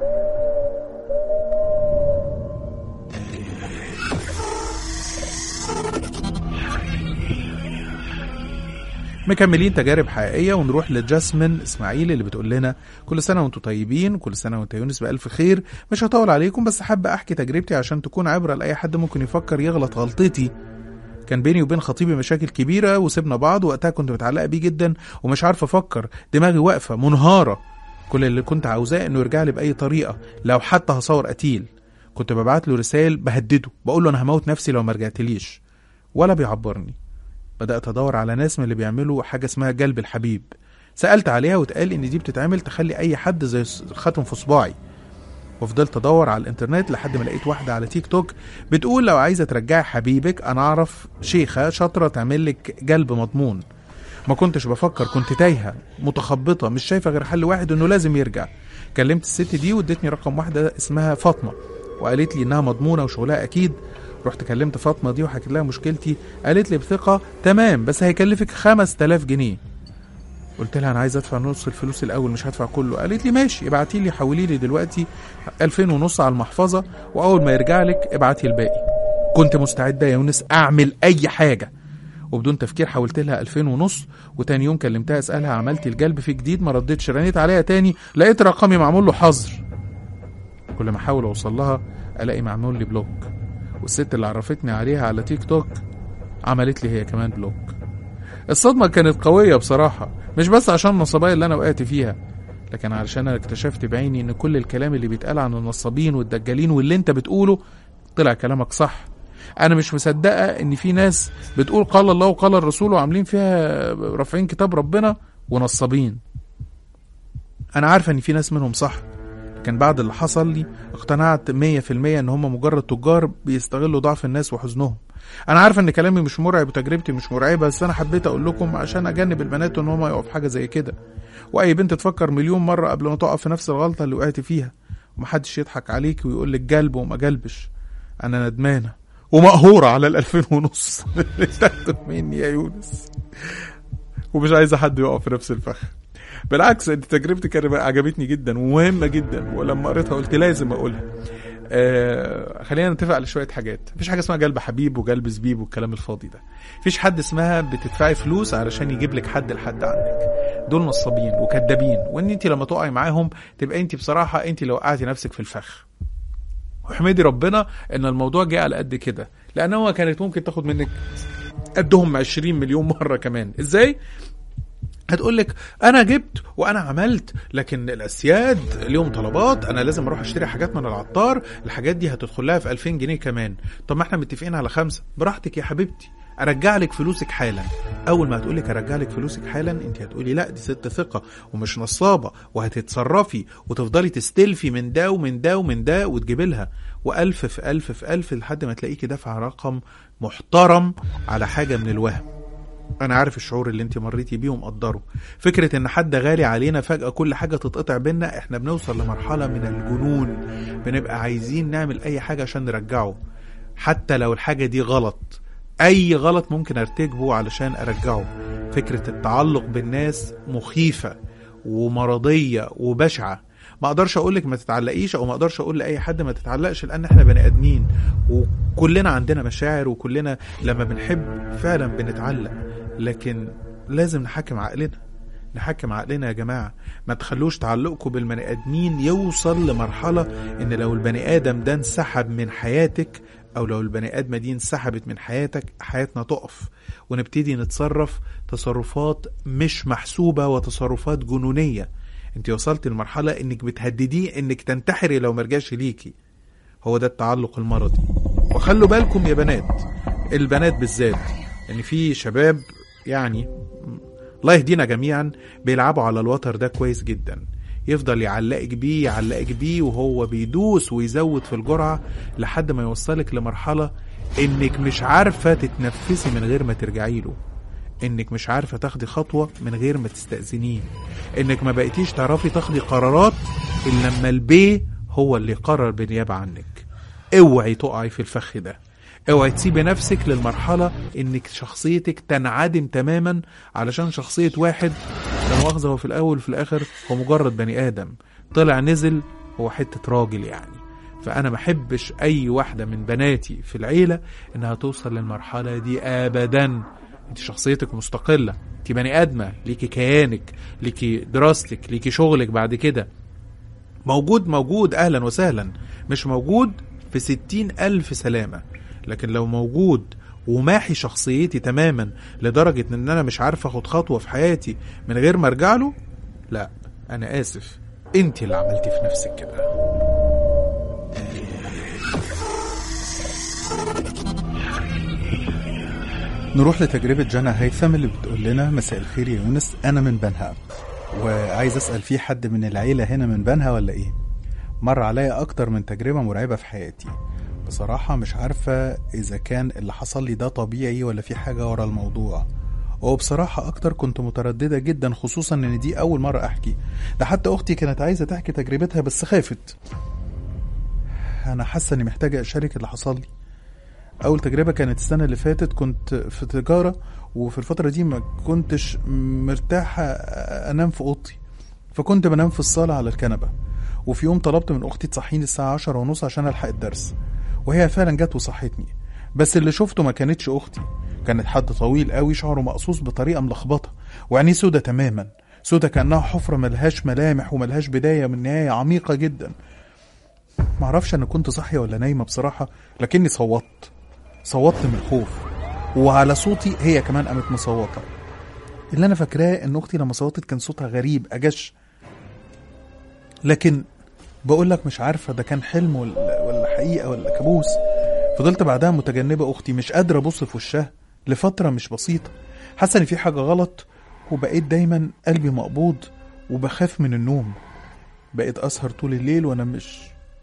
مكملين تجارب حقيقية ونروح لجاسمين إسماعيل اللي بتقول لنا كل سنة وانتم طيبين كل سنة وانت يونس بألف خير مش هطول عليكم بس حابة أحكي تجربتي عشان تكون عبرة لأي حد ممكن يفكر يغلط غلطتي كان بيني وبين خطيبي مشاكل كبيرة وسيبنا بعض وقتها كنت متعلقة بيه جدا ومش عارفة أفكر دماغي واقفة منهارة كل اللي كنت عاوزاه إنه يرجع لي بأي طريقة لو حتى هصور قتيل كنت ببعت له رسائل بهدده بقول له أنا هموت نفسي لو ما رجعتليش ولا بيعبرني بدأت أدور على ناس من اللي بيعملوا حاجة اسمها جلب الحبيب سألت عليها واتقال إن دي بتتعمل تخلي أي حد زي خاتم في صباعي وفضلت ادور على الانترنت لحد ما لقيت واحده على تيك توك بتقول لو عايزه ترجعي حبيبك انا اعرف شيخه شاطره تعمل لك جلب مضمون ما كنتش بفكر كنت تايهه متخبطه مش شايفه غير حل واحد انه لازم يرجع كلمت الست دي وادتني رقم واحده اسمها فاطمه وقالت لي انها مضمونه وشغلها اكيد رحت كلمت فاطمه دي وحكيت لها مشكلتي قالت لي بثقه تمام بس هيكلفك 5000 جنيه قلت لها انا عايز ادفع نص الفلوس الاول مش هدفع كله قالت لي ماشي ابعتي لي حولي لي دلوقتي 2000 ونص على المحفظه واول ما يرجع لك ابعتي الباقي كنت مستعده يا يونس اعمل اي حاجه وبدون تفكير حولت لها 2000 ونص وتاني يوم كلمتها اسالها عملتي الجلب في جديد ما ردتش رنيت عليها تاني لقيت رقمي معمول له حظر كل ما احاول اوصل لها الاقي معمول لي بلوك والست اللي عرفتني عليها على تيك توك عملت لي هي كمان بلوك الصدمة كانت قوية بصراحة مش بس عشان النصبايا اللي أنا وقعت فيها لكن علشان أنا اكتشفت بعيني إن كل الكلام اللي بيتقال عن النصابين والدجالين واللي أنت بتقوله طلع كلامك صح أنا مش مصدقة إن في ناس بتقول قال الله وقال الرسول وعاملين فيها رافعين كتاب ربنا ونصابين أنا عارفة إن في ناس منهم صح لكن بعد اللي حصل لي اقتنعت مية في المية إن هم مجرد تجار بيستغلوا ضعف الناس وحزنهم انا عارف ان كلامي مش مرعب وتجربتي مش مرعبه بس انا حبيت اقول لكم عشان اجنب البنات ان هم يقعوا في حاجه زي كده واي بنت تفكر مليون مره قبل ما تقع في نفس الغلطه اللي وقعت فيها ومحدش يضحك عليك ويقول لك جلب وما جلبش انا ندمانه ومقهوره على الألفين ونص اللي تاخده مني يا يونس ومش عايزه حد يقع في نفس الفخ بالعكس انت تجربتي كانت عجبتني جدا ومهمه جدا ولما قريتها قلت لازم اقولها آه خلينا نتفق على شويه حاجات مفيش حاجه اسمها جلب حبيب وجلب زبيب والكلام الفاضي ده مفيش حد اسمها بتدفعي فلوس علشان يجيب لك حد لحد عندك دول نصابين وكدابين وان انت لما تقعي معاهم تبقى انت بصراحه انت اللي وقعتي نفسك في الفخ واحمدي ربنا ان الموضوع جه على قد كده لان هو كانت ممكن تاخد منك قدهم 20 مليون مره كمان ازاي هتقول لك انا جبت وانا عملت لكن الاسياد ليهم طلبات انا لازم اروح اشتري حاجات من العطار الحاجات دي هتدخل لها في 2000 جنيه كمان طب ما احنا متفقين على خمسة براحتك يا حبيبتي ارجع لك فلوسك حالا اول ما هتقول لك ارجع لك فلوسك حالا انت هتقولي لا دي ست ثقه ومش نصابه وهتتصرفي وتفضلي تستلفي من ده ومن ده ومن ده وتجيبي لها والف في الف في الف لحد ما تلاقيكي دافعه رقم محترم على حاجه من الوهم انا عارف الشعور اللي انت مريتي بيه ومقدره فكره ان حد غالي علينا فجاه كل حاجه تتقطع بينا احنا بنوصل لمرحله من الجنون بنبقى عايزين نعمل اي حاجه عشان نرجعه حتى لو الحاجه دي غلط اي غلط ممكن ارتكبه علشان ارجعه فكره التعلق بالناس مخيفه ومرضيه وبشعه ما اقدرش اقول لك ما تتعلقيش او ما اقدرش اقول لاي حد ما تتعلقش لان احنا بني ادمين وكلنا عندنا مشاعر وكلنا لما بنحب فعلا بنتعلق لكن لازم نحكم عقلنا نحكم عقلنا يا جماعة ما تخلوش تعلقكم بالبني آدمين يوصل لمرحلة إن لو البني آدم ده انسحب من حياتك أو لو البني آدمة دي انسحبت من حياتك حياتنا تقف ونبتدي نتصرف تصرفات مش محسوبة وتصرفات جنونية انت وصلت لمرحله انك بتهدديه انك تنتحري لو مرجعش ليكي هو ده التعلق المرضي وخلوا بالكم يا بنات البنات بالذات يعني في شباب يعني الله يهدينا جميعا بيلعبوا على الوتر ده كويس جدا يفضل يعلقك بيه يعلقك بيه وهو بيدوس ويزود في الجرعة لحد ما يوصلك لمرحلة انك مش عارفة تتنفسي من غير ما ترجعي له انك مش عارفة تاخدي خطوة من غير ما تستأذنيه انك ما بقيتيش تعرفي تاخدي قرارات الا لما البيه هو اللي يقرر بالنيابة عنك اوعي تقعي في الفخ ده اوعي تسيبي نفسك للمرحلة انك شخصيتك تنعدم تماما علشان شخصية واحد لا مؤاخذة هو في الاول وفي الاخر هو مجرد بني ادم طلع نزل هو حتة راجل يعني فانا ما احبش اي واحدة من بناتي في العيلة انها توصل للمرحلة دي ابدا انت شخصيتك مستقلة انت بني ادمة ليكي كيانك ليكي دراستك ليكي شغلك بعد كده موجود موجود اهلا وسهلا مش موجود في ستين الف سلامة لكن لو موجود وماحي شخصيتي تماما لدرجة ان انا مش عارف اخد خطوة في حياتي من غير ما ارجع له لا انا اسف انت اللي عملتي في نفسك كده نروح لتجربة جانا هيثم اللي بتقول لنا مساء الخير يا يونس أنا من بنها وعايز أسأل في حد من العيلة هنا من بنها ولا إيه؟ مر عليا أكتر من تجربة مرعبة في حياتي بصراحة مش عارفة إذا كان اللي حصل لي ده طبيعي ولا في حاجة ورا الموضوع وبصراحة أكتر كنت مترددة جدا خصوصا إن دي أول مرة أحكي ده حتى أختي كانت عايزة تحكي تجربتها بس خافت أنا حاسة إني محتاجة أشارك اللي حصل لي أول تجربة كانت السنة اللي فاتت كنت في تجارة وفي الفترة دي ما كنتش مرتاحة أنام في أوضتي فكنت بنام في الصالة على الكنبة وفي يوم طلبت من أختي تصحيني الساعة عشرة ونص عشان ألحق الدرس وهي فعلا جت وصحتني بس اللي شفته ما كانتش أختي كانت حد طويل قوي شعره مقصوص بطريقة ملخبطة وعينيه سودة تماما سودة كأنها حفرة ملهاش ملامح وملهاش بداية من نهاية عميقة جدا معرفش أنا كنت صاحية ولا نايمة بصراحة لكني صوتت صوتت من الخوف وعلى صوتي هي كمان قامت مصوتة اللي أنا فاكراه إن أختي لما صوتت كان صوتها غريب أجش لكن بقول لك مش عارفة ده كان حلم ولا, ولا حقيقة ولا كابوس فضلت بعدها متجنبة أختي مش قادرة أبص في وشها لفترة مش بسيطة حاسة إن في حاجة غلط وبقيت دايما قلبي مقبوض وبخاف من النوم بقيت أسهر طول الليل وأنا مش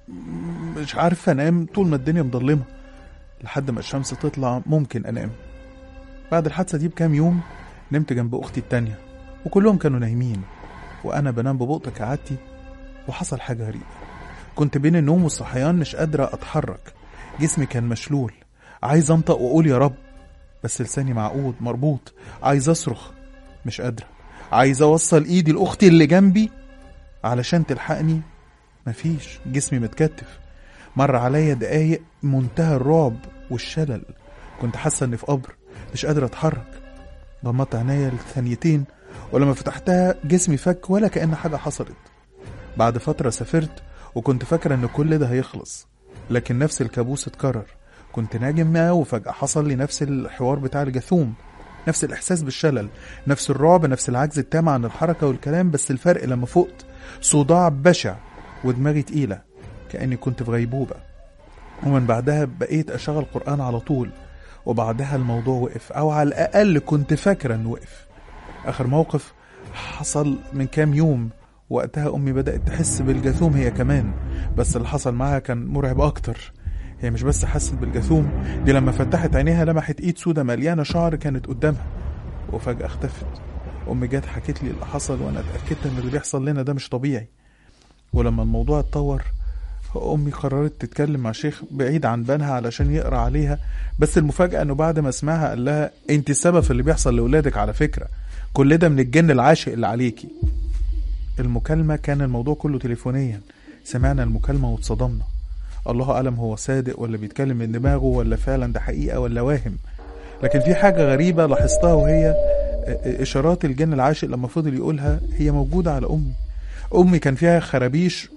مش عارفة أنام طول ما الدنيا مضلمة لحد ما الشمس تطلع ممكن أنام بعد الحادثة دي بكام يوم نمت جنب أختي التانية وكلهم كانوا نايمين وأنا بنام ببطء كعادتي وحصل حاجة غريبة كنت بين النوم والصحيان مش قادرة أتحرك جسمي كان مشلول عايز أنطق وأقول يا رب بس لساني معقود مربوط عايز أصرخ مش قادرة عايز أوصل إيدي لأختي اللي جنبي علشان تلحقني مفيش جسمي متكتف مر عليا دقايق منتهى الرعب والشلل كنت حاسة إني في قبر مش قادر أتحرك غمضت عينيا لثانيتين ولما فتحتها جسمي فك ولا كأن حاجة حصلت بعد فترة سافرت وكنت فاكرة إن كل ده هيخلص لكن نفس الكابوس اتكرر كنت ناجم معاه وفجأة حصل لي نفس الحوار بتاع الجاثوم نفس الإحساس بالشلل نفس الرعب نفس العجز التام عن الحركة والكلام بس الفرق لما فقت صداع بشع ودماغي تقيلة كأني كنت في غيبوبة ومن بعدها بقيت أشغل قرآن على طول وبعدها الموضوع وقف أو على الأقل كنت فاكرة إنه وقف آخر موقف حصل من كام يوم وقتها أمي بدأت تحس بالجاثوم هي كمان بس اللي حصل معاها كان مرعب أكتر هي مش بس حست بالجاثوم دي لما فتحت عينيها لمحت ايد سودة مليانة شعر كانت قدامها وفجأة اختفت أمي جت حكت لي اللي حصل وأنا اتأكدت إن اللي بيحصل لنا ده مش طبيعي ولما الموضوع اتطور أمي قررت تتكلم مع شيخ بعيد عن بنها علشان يقرأ عليها بس المفاجأة إنه بعد ما سمعها قال لها أنت السبب في اللي بيحصل لأولادك على فكرة كل ده من الجن العاشق اللي عليكي المكالمة كان الموضوع كله تليفونيا سمعنا المكالمة واتصدمنا الله أعلم هو صادق ولا بيتكلم من دماغه ولا فعلا ده حقيقة ولا واهم لكن في حاجة غريبة لاحظتها وهي إشارات الجن العاشق لما فضل يقولها هي موجودة على أمي أمي كان فيها خرابيش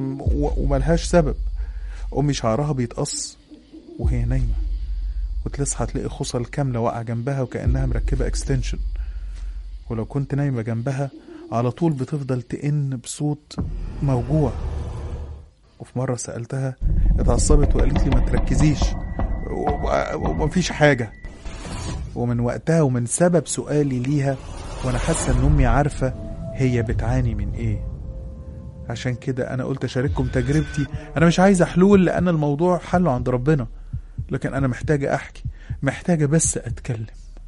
وملهاش سبب أمي شعرها بيتقص وهي نايمة وتصحى تلاقي خصل كاملة واقعة جنبها وكأنها مركبة اكستنشن ولو كنت نايمة جنبها على طول بتفضل تئن بصوت موجوع وفي مرة سألتها اتعصبت وقالت لي ما تركزيش و- ومفيش حاجة ومن وقتها ومن سبب سؤالي ليها وانا حاسة ان امي عارفة هي بتعاني من ايه عشان كده انا قلت اشارككم تجربتي انا مش عايزة حلول لان الموضوع حله عند ربنا لكن انا محتاجة احكي محتاجة بس اتكلم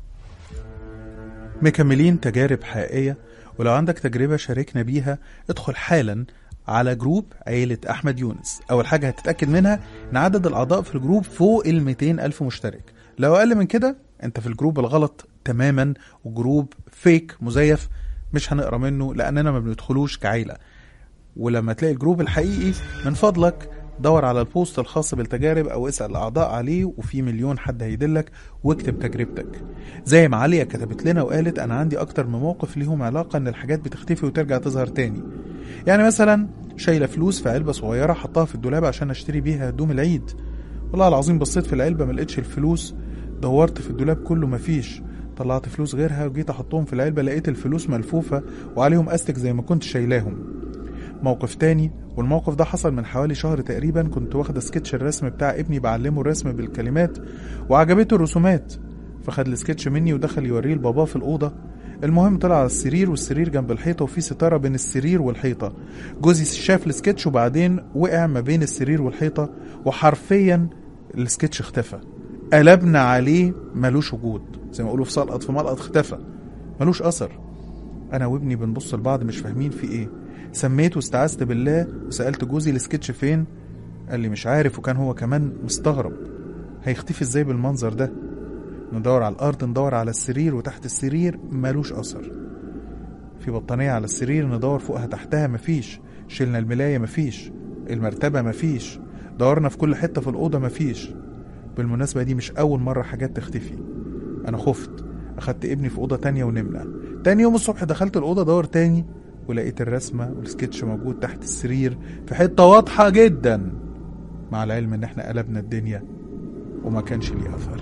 مكملين تجارب حقيقية ولو عندك تجربة شاركنا بيها ادخل حالا على جروب عيلة أحمد يونس أول حاجة هتتأكد منها إن عدد الأعضاء في الجروب فوق ال 200 ألف مشترك لو أقل من كده أنت في الجروب الغلط تماما وجروب فيك مزيف مش هنقرا منه لأننا ما بندخلوش كعيلة ولما تلاقي الجروب الحقيقي من فضلك دور على البوست الخاص بالتجارب او اسال الاعضاء عليه وفي مليون حد هيدلك واكتب تجربتك زي ما عليا كتبت لنا وقالت انا عندي اكتر من موقف ليهم علاقه ان الحاجات بتختفي وترجع تظهر تاني يعني مثلا شايله فلوس في علبه صغيره حطها في الدولاب عشان اشتري بيها هدوم العيد والله العظيم بصيت في العلبه ما لقيتش الفلوس دورت في الدولاب كله مفيش طلعت فلوس غيرها وجيت احطهم في العلبه لقيت الفلوس ملفوفه وعليهم استك زي ما كنت شايلاهم موقف تاني والموقف ده حصل من حوالي شهر تقريبا كنت واخده سكتش الرسم بتاع ابني بعلمه الرسم بالكلمات وعجبته الرسومات فخد السكتش مني ودخل يوريه لباباه في الأوضة المهم طلع على السرير والسرير جنب الحيطة وفي ستارة بين السرير والحيطة جوزي شاف السكتش وبعدين وقع ما بين السرير والحيطة وحرفيا السكتش اختفى قلبنا عليه ملوش وجود زي ما يقولوا في سلقط في ملقط اختفى ملوش أثر أنا وابني بنبص لبعض مش فاهمين في إيه سميت واستعذت بالله وسألت جوزي السكتش فين قال لي مش عارف وكان هو كمان مستغرب هيختفي ازاي بالمنظر ده ندور على الأرض ندور على السرير وتحت السرير ملوش أثر في بطانية على السرير ندور فوقها تحتها مفيش شلنا الملاية مفيش المرتبة مفيش دورنا في كل حتة في الأوضة مفيش بالمناسبة دي مش أول مرة حاجات تختفي أنا خفت أخدت ابني في أوضة تانية ونمنا تاني يوم الصبح دخلت الأوضة دور تاني ولقيت الرسمة والسكتش موجود تحت السرير في حتة واضحة جدا مع العلم ان احنا قلبنا الدنيا وما كانش ليه اثر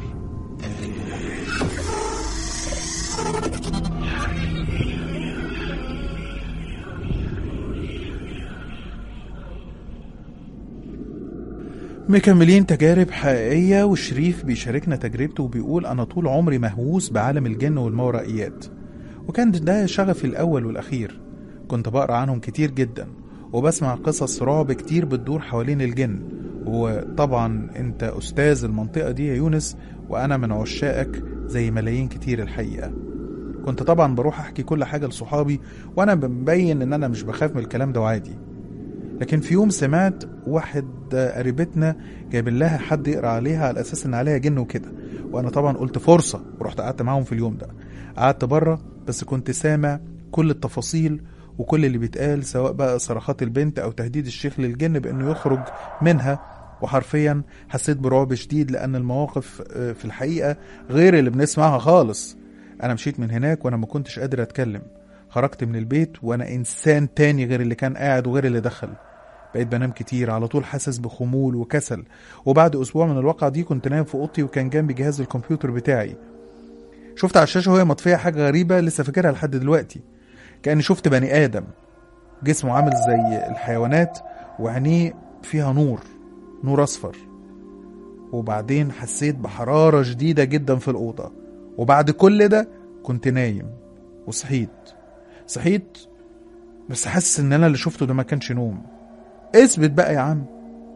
مكملين تجارب حقيقية وشريف بيشاركنا تجربته وبيقول أنا طول عمري مهووس بعالم الجن والماورائيات وكان ده شغفي الأول والأخير كنت بقرأ عنهم كتير جدا وبسمع قصص رعب كتير بتدور حوالين الجن وطبعا انت أستاذ المنطقة دي يا يونس وأنا من عشاقك زي ملايين كتير الحقيقة كنت طبعا بروح أحكي كل حاجة لصحابي وأنا مبين إن أنا مش بخاف من الكلام ده وعادي لكن في يوم سمعت واحد قريبتنا جايبين لها حد يقرا عليها على اساس ان عليها جن وكده وانا طبعا قلت فرصه ورحت قعدت معاهم في اليوم ده قعدت بره بس كنت سامع كل التفاصيل وكل اللي بيتقال سواء بقى صرخات البنت او تهديد الشيخ للجن بانه يخرج منها وحرفيا حسيت برعب شديد لان المواقف في الحقيقه غير اللي بنسمعها خالص انا مشيت من هناك وانا ما كنتش قادر اتكلم خرجت من البيت وانا انسان تاني غير اللي كان قاعد وغير اللي دخل بقيت بنام كتير على طول حاسس بخمول وكسل وبعد اسبوع من الواقعه دي كنت نايم في اوضتي وكان جنبي جهاز الكمبيوتر بتاعي شفت على الشاشه وهي مطفيه حاجه غريبه لسه فاكرها لحد دلوقتي كاني شفت بني ادم جسمه عامل زي الحيوانات وعينيه فيها نور نور اصفر وبعدين حسيت بحراره شديده جدا في الاوضه وبعد كل ده كنت نايم وصحيت صحيت بس حاسس ان انا اللي شفته ده ما كانش نوم اثبت بقى يا عم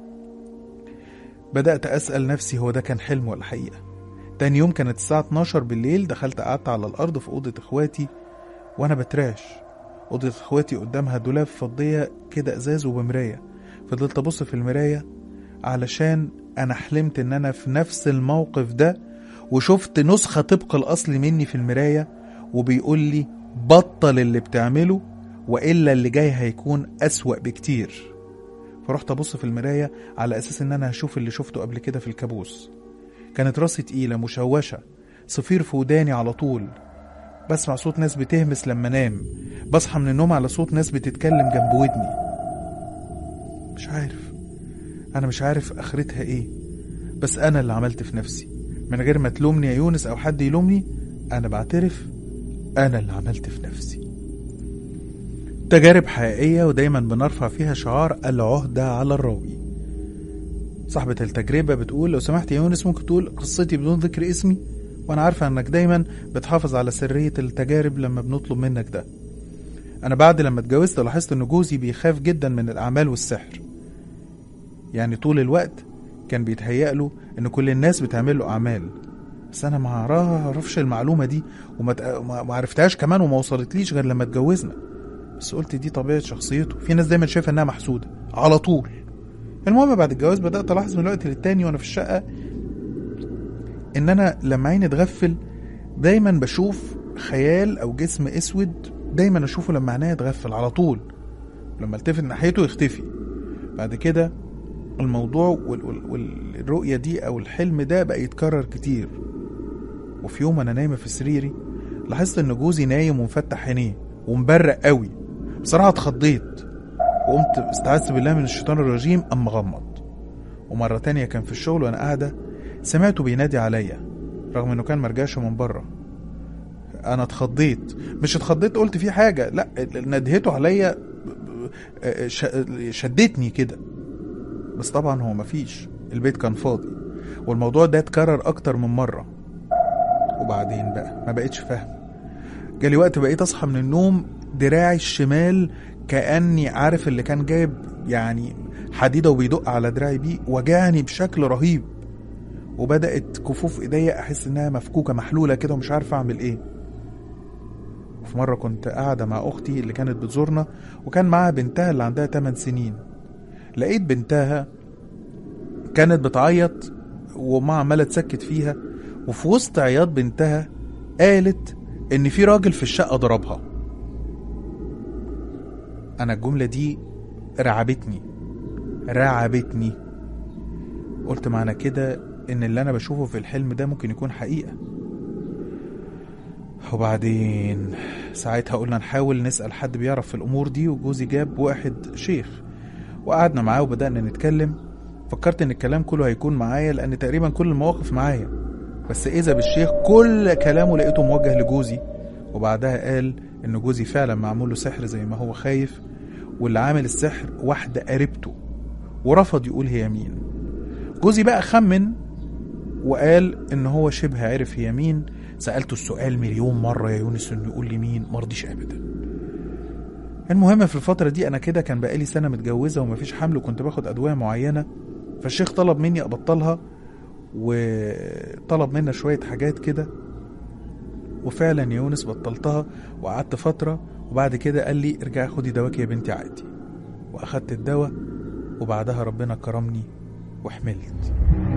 بدأت أسأل نفسي هو ده كان حلم ولا حقيقة تاني يوم كانت الساعة 12 بالليل دخلت قعدت على الأرض في أوضة إخواتي وأنا بتراش أوضة إخواتي قدامها دولاب فضية كده إزاز وبمراية فضلت أبص في المراية علشان أنا حلمت إن أنا في نفس الموقف ده وشفت نسخة طبق الأصل مني في المراية وبيقول لي بطل اللي بتعمله وإلا اللي جاي هيكون أسوأ بكتير فرحت أبص في المراية على أساس إن أنا هشوف اللي شفته قبل كده في الكابوس كانت راسي تقيلة مشوشة صفير في وداني على طول بسمع صوت ناس بتهمس لما انام بصحى من النوم على صوت ناس بتتكلم جنب ودني مش عارف انا مش عارف اخرتها ايه بس انا اللي عملت في نفسي من غير ما تلومني يا يونس او حد يلومني انا بعترف انا اللي عملت في نفسي تجارب حقيقية ودايما بنرفع فيها شعار العهدة على الراوي صاحبة التجربة بتقول لو سمحت يا يونس ممكن تقول قصتي بدون ذكر اسمي وانا عارفة انك دايما بتحافظ على سرية التجارب لما بنطلب منك ده انا بعد لما اتجوزت لاحظت ان جوزي بيخاف جدا من الاعمال والسحر يعني طول الوقت كان بيتهيأ له ان كل الناس بتعمل له اعمال بس انا ما اعرفش المعلومه دي وما تق- ما ما عرفتهاش كمان وما وصلتليش غير لما اتجوزنا بس قلت دي طبيعه شخصيته في ناس دايما شايفه انها محسوده على طول المهم بعد الجواز بدات الاحظ من الوقت للتاني وانا في الشقه ان انا لما عيني تغفل دايما بشوف خيال او جسم اسود دايما اشوفه لما عينيا تغفل على طول لما التفت ناحيته يختفي بعد كده الموضوع وال- وال- والرؤية دي أو الحلم ده بقى يتكرر كتير وفي يوم أنا نايمة في سريري لاحظت إن جوزي نايم ومفتح عينيه ومبرق قوي بصراحة اتخضيت وقمت استعذت بالله من الشيطان الرجيم أما غمض ومرة تانية كان في الشغل وأنا قاعدة سمعته بينادي عليا رغم إنه كان مرجعش من بره أنا اتخضيت مش اتخضيت قلت في حاجة لا ندهته عليا ش- شدتني كده بس طبعا هو مفيش البيت كان فاضي والموضوع ده اتكرر اكتر من مرة وبعدين بقى ما بقتش فاهم جالي وقت بقيت اصحى من النوم دراعي الشمال كأني عارف اللي كان جايب يعني حديدة وبيدق على دراعي بيه وجعني بشكل رهيب وبدأت كفوف ايديا احس انها مفكوكة محلولة كده ومش عارف اعمل ايه وفي مرة كنت قاعدة مع اختي اللي كانت بتزورنا وكان معاها بنتها اللي عندها 8 سنين لقيت بنتها كانت بتعيط وما عمالة تسكت فيها وفي وسط عياط بنتها قالت ان في راجل في الشقة ضربها انا الجملة دي رعبتني رعبتني قلت معنى كده ان اللي انا بشوفه في الحلم ده ممكن يكون حقيقة وبعدين ساعتها قلنا نحاول نسأل حد بيعرف في الأمور دي وجوزي جاب واحد شيخ وقعدنا معاه وبدأنا نتكلم فكرت إن الكلام كله هيكون معايا لأن تقريبا كل المواقف معايا بس إذا بالشيخ كل كلامه لقيته موجه لجوزي وبعدها قال إن جوزي فعلا معمول له سحر زي ما هو خايف واللي عامل السحر واحدة قريبته ورفض يقول هي مين جوزي بقى خمن وقال إن هو شبه عرف هي مين سألته السؤال مليون مرة يا يونس إنه يقول لي مين مرضيش أبدا المهم في الفترة دي أنا كده كان بقالي سنة متجوزة ومفيش حمل وكنت باخد أدوية معينة فالشيخ طلب مني أبطلها وطلب منا شوية حاجات كده وفعلا يا يونس بطلتها وقعدت فترة وبعد كده قال لي ارجعي خدي دواك يا بنتي عادي وأخدت الدواء وبعدها ربنا كرمني وحملت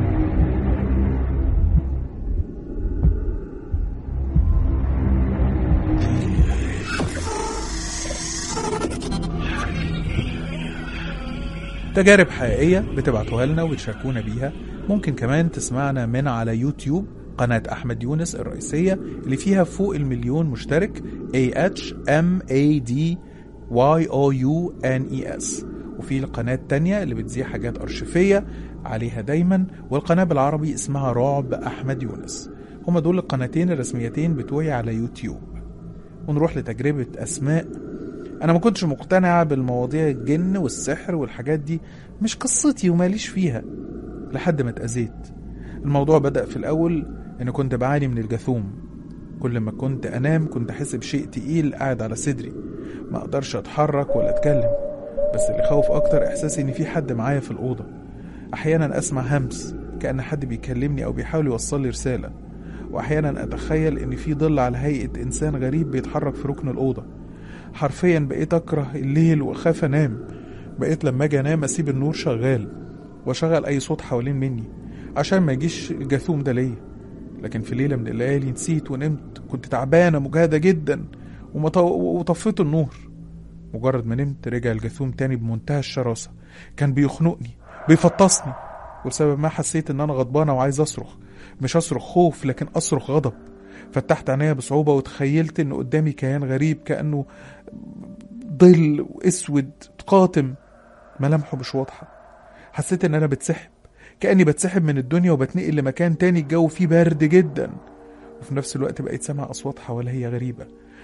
تجارب حقيقية بتبعتوها لنا وتشاركونا بيها ممكن كمان تسمعنا من على يوتيوب قناة أحمد يونس الرئيسية اللي فيها فوق المليون مشترك A H M A D Y O U N E S وفي القناة التانية اللي بتذيع حاجات أرشيفية عليها دايما والقناة بالعربي اسمها رعب أحمد يونس هما دول القناتين الرسميتين بتوعي على يوتيوب ونروح لتجربة أسماء انا ما كنتش مقتنعة بالمواضيع الجن والسحر والحاجات دي مش قصتي وماليش فيها لحد ما اتأذيت الموضوع بدأ في الأول إن كنت بعاني من الجاثوم كل ما كنت أنام كنت أحس بشيء تقيل قاعد على صدري ما أقدرش أتحرك ولا أتكلم بس اللي خوف أكتر إحساسي إن في حد معايا في الأوضة أحيانا أسمع همس كأن حد بيكلمني أو بيحاول يوصل لي رسالة وأحيانا أتخيل إن في ظل على هيئة إنسان غريب بيتحرك في ركن الأوضة حرفيا بقيت أكره الليل وأخاف أنام بقيت لما أجي أنام أسيب النور شغال وأشغل أي صوت حوالين مني عشان ما يجيش الجاثوم ده ليا لكن في ليلة من الليالي نسيت ونمت كنت تعبانة مجهدة جدا ومط- وطفيت النور مجرد ما نمت رجع الجاثوم تاني بمنتهى الشراسة كان بيخنقني بيفطسني ولسبب ما حسيت ان انا غضبانة وعايز اصرخ مش اصرخ خوف لكن اصرخ غضب فتحت عينيا بصعوبة وتخيلت ان قدامي كيان غريب كأنه ظل اسود قاتم ملامحه مش واضحة حسيت ان انا بتسحب كأني بتسحب من الدنيا وبتنقل لمكان تاني الجو فيه برد جدا وفي نفس الوقت بقيت سامع أصوات حواليا غريبة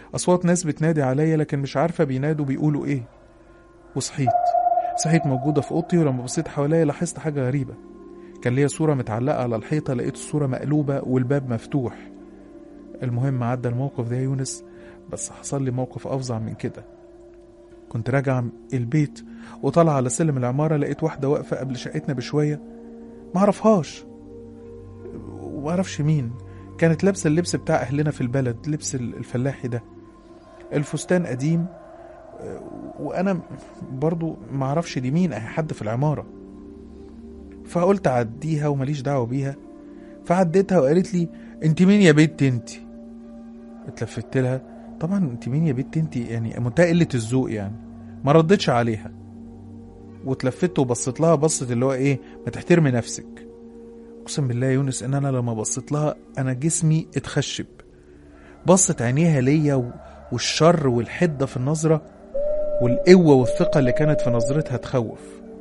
أصوات ناس بتنادي عليا لكن مش عارفة بينادوا بيقولوا إيه وصحيت صحيت موجودة في أوضتي ولما بصيت حواليا لاحظت حاجة غريبة كان ليا صورة متعلقة على الحيطة لقيت الصورة مقلوبة والباب مفتوح المهم عدى الموقف ده يا يونس بس حصل لي موقف أفظع من كده كنت راجع البيت وطالع على سلم العمارة لقيت واحدة واقفة قبل شقتنا بشوية معرفهاش ومعرفش مين كانت لابسة اللبس بتاع أهلنا في البلد لبس الفلاحي ده الفستان قديم وأنا برضو معرفش دي مين أهي حد في العمارة فقلت أعديها ومليش دعوة بيها فعديتها وقالت لي انت مين يا بنت انت اتلفت لها طبعا انت مين يا بنت انت يعني منتهى قلة الذوق يعني ما ردتش عليها واتلفت وبصيت لها بصت اللي هو ايه ما تحترمي نفسك اقسم بالله يا يونس ان انا لما بصيت لها انا جسمي اتخشب بصت عينيها ليا والشر والحده في النظره والقوه والثقه اللي كانت في نظرتها تخوف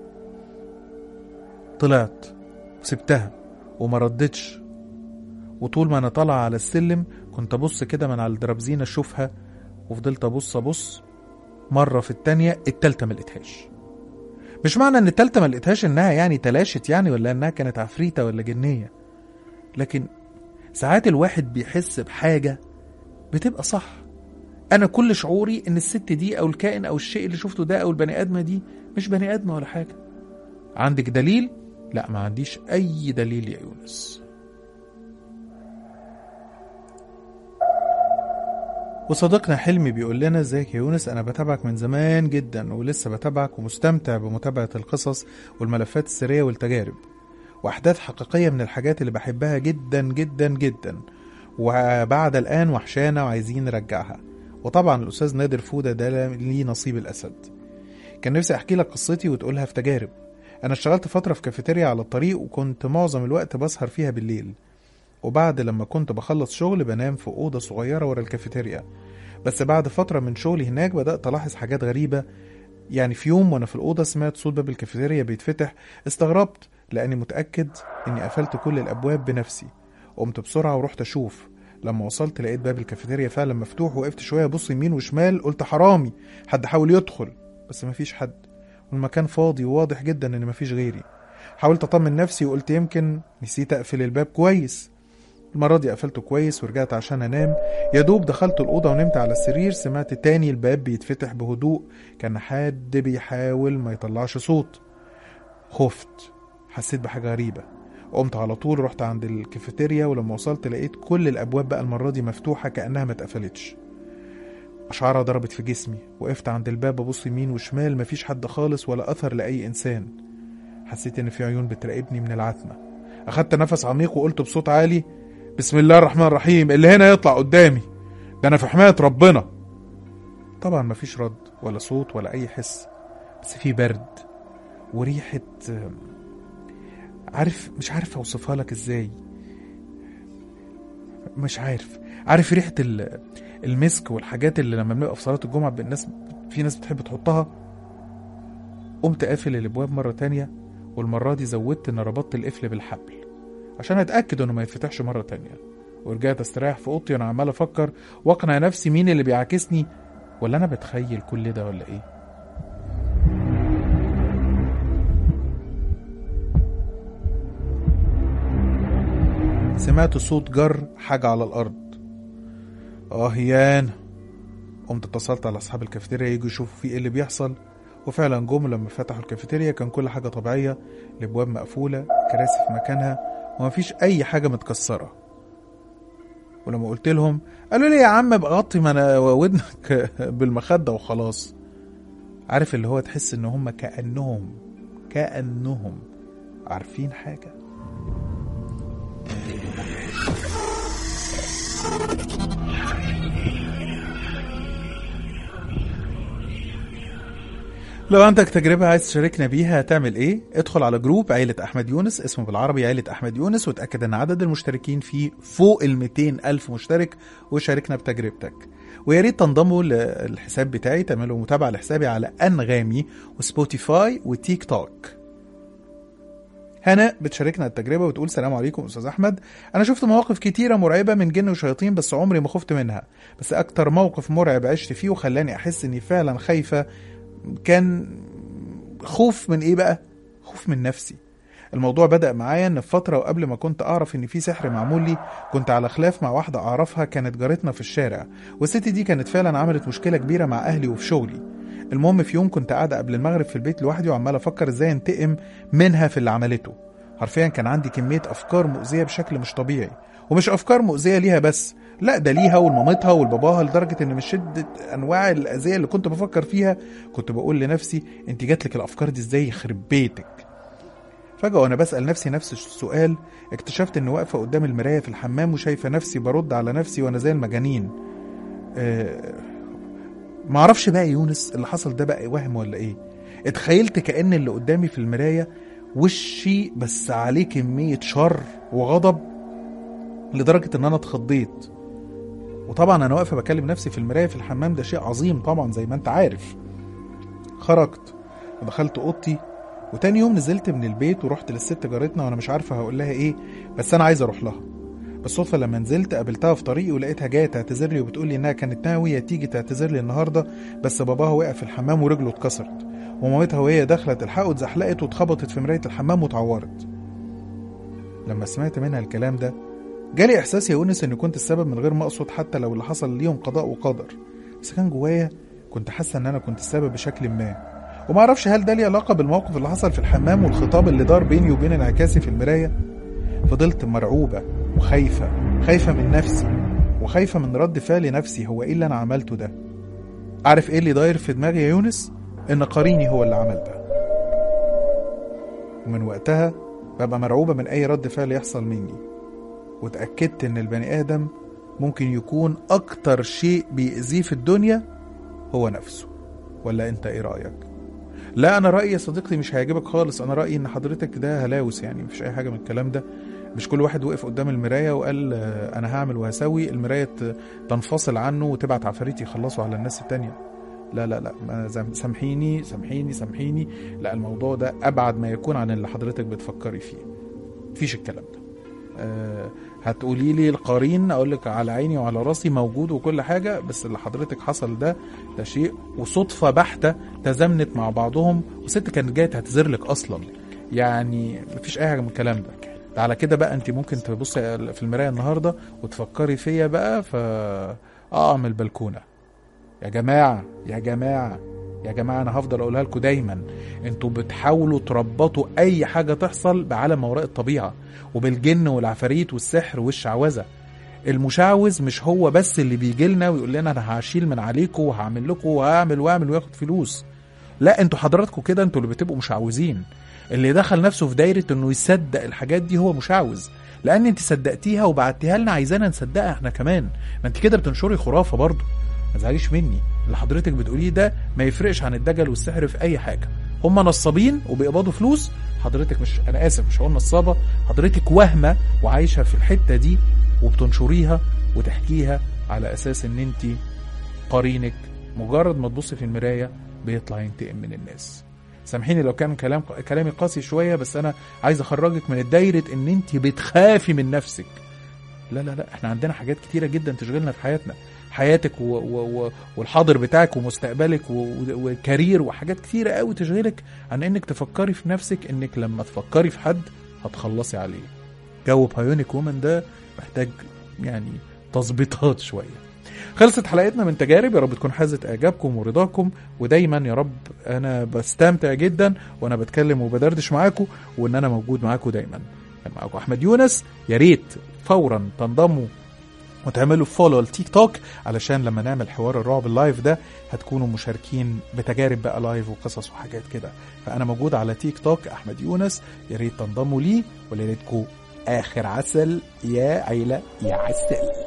طلعت وسبتها وما ردتش وطول ما انا طالع على السلم كنت ابص كده من على الدرابزين اشوفها وفضلت ابص ابص مره في التانيه التالته ما لقيتهاش مش معنى ان التالتة ما لقيتهاش انها يعني تلاشت يعني ولا انها كانت عفريتة ولا جنية لكن ساعات الواحد بيحس بحاجة بتبقى صح انا كل شعوري ان الست دي او الكائن او الشيء اللي شفته ده او البني ادمة دي مش بني ادمة ولا حاجة عندك دليل لا ما عنديش اي دليل يا يونس وصديقنا حلمي بيقول لنا ازيك يا يونس انا بتابعك من زمان جدا ولسه بتابعك ومستمتع بمتابعة القصص والملفات السرية والتجارب واحداث حقيقية من الحاجات اللي بحبها جدا جدا جدا وبعد الان وحشانا وعايزين نرجعها وطبعا الاستاذ نادر فودة ده ليه نصيب الاسد كان نفسي احكي لك قصتي وتقولها في تجارب انا اشتغلت فترة في كافيتيريا على الطريق وكنت معظم الوقت بسهر فيها بالليل وبعد لما كنت بخلص شغل بنام في أوضة صغيرة ورا الكافيتيريا بس بعد فترة من شغلي هناك بدأت ألاحظ حاجات غريبة يعني في يوم وأنا في الأوضة سمعت صوت باب الكافيتيريا بيتفتح استغربت لأني متأكد إني قفلت كل الأبواب بنفسي قمت بسرعة ورحت أشوف لما وصلت لقيت باب الكافيتيريا فعلا مفتوح وقفت شوية أبص يمين وشمال قلت حرامي حد حاول يدخل بس مفيش حد والمكان فاضي وواضح جدا إن مفيش غيري حاولت أطمن نفسي وقلت يمكن نسيت أقفل الباب كويس المرة دي قفلته كويس ورجعت عشان أنام يا دوب دخلت الأوضة ونمت على السرير سمعت تاني الباب بيتفتح بهدوء كان حد بيحاول ما يطلعش صوت خفت حسيت بحاجة غريبة قمت على طول رحت عند الكافيتيريا ولما وصلت لقيت كل الأبواب بقى المرة دي مفتوحة كأنها ما اتقفلتش أشعارها ضربت في جسمي وقفت عند الباب ببص يمين وشمال مفيش حد خالص ولا أثر لأي إنسان حسيت إن في عيون بتراقبني من العتمة أخدت نفس عميق وقلت بصوت عالي بسم الله الرحمن الرحيم اللي هنا يطلع قدامي ده انا في حماية ربنا طبعا مفيش رد ولا صوت ولا اي حس بس في برد وريحة عارف مش عارف اوصفها لك ازاي مش عارف عارف ريحة المسك والحاجات اللي لما بنبقى في صلاة الجمعة الناس في ناس بتحب تحطها قمت قافل الابواب مرة تانية والمرة دي زودت ان ربطت القفل بالحبل عشان اتاكد انه ما يتفتحش مره تانية ورجعت استريح في اوضتي وانا عمال افكر واقنع نفسي مين اللي بيعاكسني ولا انا بتخيل كل ده ولا ايه سمعت صوت جر حاجة على الأرض آه يان قمت اتصلت على أصحاب الكافيتيريا يجوا يشوفوا في إيه اللي بيحصل وفعلا جم لما فتحوا الكافيتيريا كان كل حاجة طبيعية الأبواب مقفولة كراسي في مكانها ومفيش اي حاجه متكسره ولما قلت لهم قالوا لي يا عم ابقى غطي من ودنك بالمخده وخلاص عارف اللي هو تحس ان هم كانهم كانهم عارفين حاجه لو عندك تجربة عايز تشاركنا بيها هتعمل ايه؟ ادخل على جروب عيلة أحمد يونس اسمه بالعربي عيلة أحمد يونس وتأكد أن عدد المشتركين فيه فوق ال 200 ألف مشترك وشاركنا بتجربتك ويا ريت تنضموا للحساب بتاعي تعملوا متابعة لحسابي على أنغامي وسبوتيفاي وتيك توك هنا بتشاركنا التجربة وتقول سلام عليكم أستاذ أحمد أنا شفت مواقف كتيرة مرعبة من جن وشياطين بس عمري ما خفت منها بس أكتر موقف مرعب عشت فيه وخلاني أحس إني فعلا خايفة كان خوف من إيه بقى؟ خوف من نفسي الموضوع بدأ معايا إن في فترة وقبل ما كنت أعرف إن في سحر معمول لي كنت على خلاف مع واحدة أعرفها كانت جارتنا في الشارع والست دي كانت فعلا عملت مشكلة كبيرة مع أهلي وفي شغلي المهم في يوم كنت قاعدة قبل المغرب في البيت لوحدي وعمال أفكر إزاي أنتقم منها في اللي عملته حرفيا كان عندي كمية أفكار مؤذية بشكل مش طبيعي ومش أفكار مؤذية ليها بس لا ده ليها ولمامتها ولباباها لدرجة إن من شدة أنواع الأذية اللي كنت بفكر فيها كنت بقول لنفسي أنت جاتلك الأفكار دي إزاي يخرب بيتك فجأة وأنا بسأل نفسي نفس السؤال اكتشفت إني واقفة قدام المراية في الحمام وشايفة نفسي برد على نفسي وأنا زي المجانين أه معرفش بقى يونس اللي حصل ده بقى وهم ولا إيه اتخيلت كأن اللي قدامي في المراية وشي بس عليه كمية شر وغضب لدرجة إن أنا اتخضيت وطبعا أنا واقفة بكلم نفسي في المراية في الحمام ده شيء عظيم طبعا زي ما أنت عارف خرجت ودخلت أوضتي وتاني يوم نزلت من البيت ورحت للست جارتنا وانا مش عارفه هقول لها ايه بس انا عايز اروح لها بالصدفة لما نزلت قابلتها في طريقي ولقيتها جاية تعتذر لي وبتقول لي انها كانت ناوية تيجي تعتذر لي النهاردة بس باباها وقع في الحمام ورجله اتكسرت ومامتها وهي داخلة تلحقه اتزحلقت واتخبطت في مراية الحمام واتعورت لما سمعت منها الكلام ده جالي احساس يا يونس اني كنت السبب من غير ما اقصد حتى لو اللي حصل ليهم قضاء وقدر بس كان جوايا كنت حاسة ان انا كنت السبب بشكل ما وما اعرفش هل ده ليه علاقه بالموقف اللي حصل في الحمام والخطاب اللي دار بيني وبين انعكاسي في المرايه فضلت مرعوبه وخايفه خايفه من نفسي وخايفه من رد فعل نفسي هو ايه اللي انا عملته ده عارف ايه اللي داير في دماغي يا يونس ان قريني هو اللي عمل ده ومن وقتها ببقى مرعوبه من اي رد فعل يحصل مني واتاكدت ان البني ادم ممكن يكون اكتر شيء بيأذيه في الدنيا هو نفسه ولا انت ايه رايك لا انا رايي يا صديقتي مش هيعجبك خالص انا رايي ان حضرتك ده هلاوس يعني مفيش اي حاجه من الكلام ده مش كل واحد وقف قدام المرايه وقال آه، انا هعمل وهسوي المرايه ت- تنفصل عنه وتبعت عفاريت يخلصوا على الناس التانية لا لا لا ما زم- سامحيني سامحيني سامحيني لا الموضوع ده ابعد ما يكون عن اللي حضرتك بتفكري فيه مفيش الكلام ده أه هتقولي لي القرين اقول لك على عيني وعلى راسي موجود وكل حاجه بس اللي حضرتك حصل ده ده شيء وصدفه بحته تزامنت مع بعضهم وست كانت جايه تعتذر لك اصلا يعني مفيش اي حاجه من الكلام ده ده على كده بقى انت ممكن تبصي في المرايه النهارده وتفكري فيا بقى ف اقع من البلكونه يا جماعه يا جماعه يا جماعه انا هفضل اقولها لكم دايما انتوا بتحاولوا تربطوا اي حاجه تحصل بعالم ما وراء الطبيعه وبالجن والعفاريت والسحر والشعوذه المشعوذ مش هو بس اللي بيجي لنا ويقول لنا انا هشيل من عليكم وهعمل لكم وهعمل واعمل وياخد فلوس لا انتوا حضراتكم كده انتوا اللي بتبقوا مشعوذين اللي دخل نفسه في دايره انه يصدق الحاجات دي هو مشعوذ لان انت صدقتيها وبعتيها لنا عايزانا نصدقها احنا كمان ما انت كده بتنشري خرافه برضه ما تزعليش مني اللي حضرتك بتقوليه ده ما يفرقش عن الدجل والسحر في اي حاجه هم نصابين وبيقبضوا فلوس حضرتك مش انا اسف مش هقول نصابه حضرتك وهمه وعايشه في الحته دي وبتنشريها وتحكيها على اساس ان انت قرينك مجرد ما تبص في المرايه بيطلع ينتقم من الناس سامحيني لو كان كلام كلامي قاسي شويه بس انا عايز اخرجك من الدايره ان انت بتخافي من نفسك لا لا لا احنا عندنا حاجات كتيره جدا تشغلنا في حياتنا حياتك و و و والحاضر بتاعك ومستقبلك و- و- وكارير وحاجات كتيره قوي تشغلك عن انك تفكري في نفسك انك لما تفكري في حد هتخلصي عليه جو بايونيك وومن ده محتاج يعني تظبيطات شويه خلصت حلقتنا من تجارب يا رب تكون حازت اعجابكم ورضاكم ودايما يا رب انا بستمتع جدا وانا بتكلم وبدردش معاكم وان انا موجود معاكم دايما كان معاكم احمد يونس يا ريت فورا تنضموا وتعملوا فولو التيك توك علشان لما نعمل حوار الرعب اللايف ده هتكونوا مشاركين بتجارب بقى لايف وقصص وحاجات كده فانا موجود على تيك توك احمد يونس يا ريت تنضموا لي وليلتكم اخر عسل يا عيله يا عسل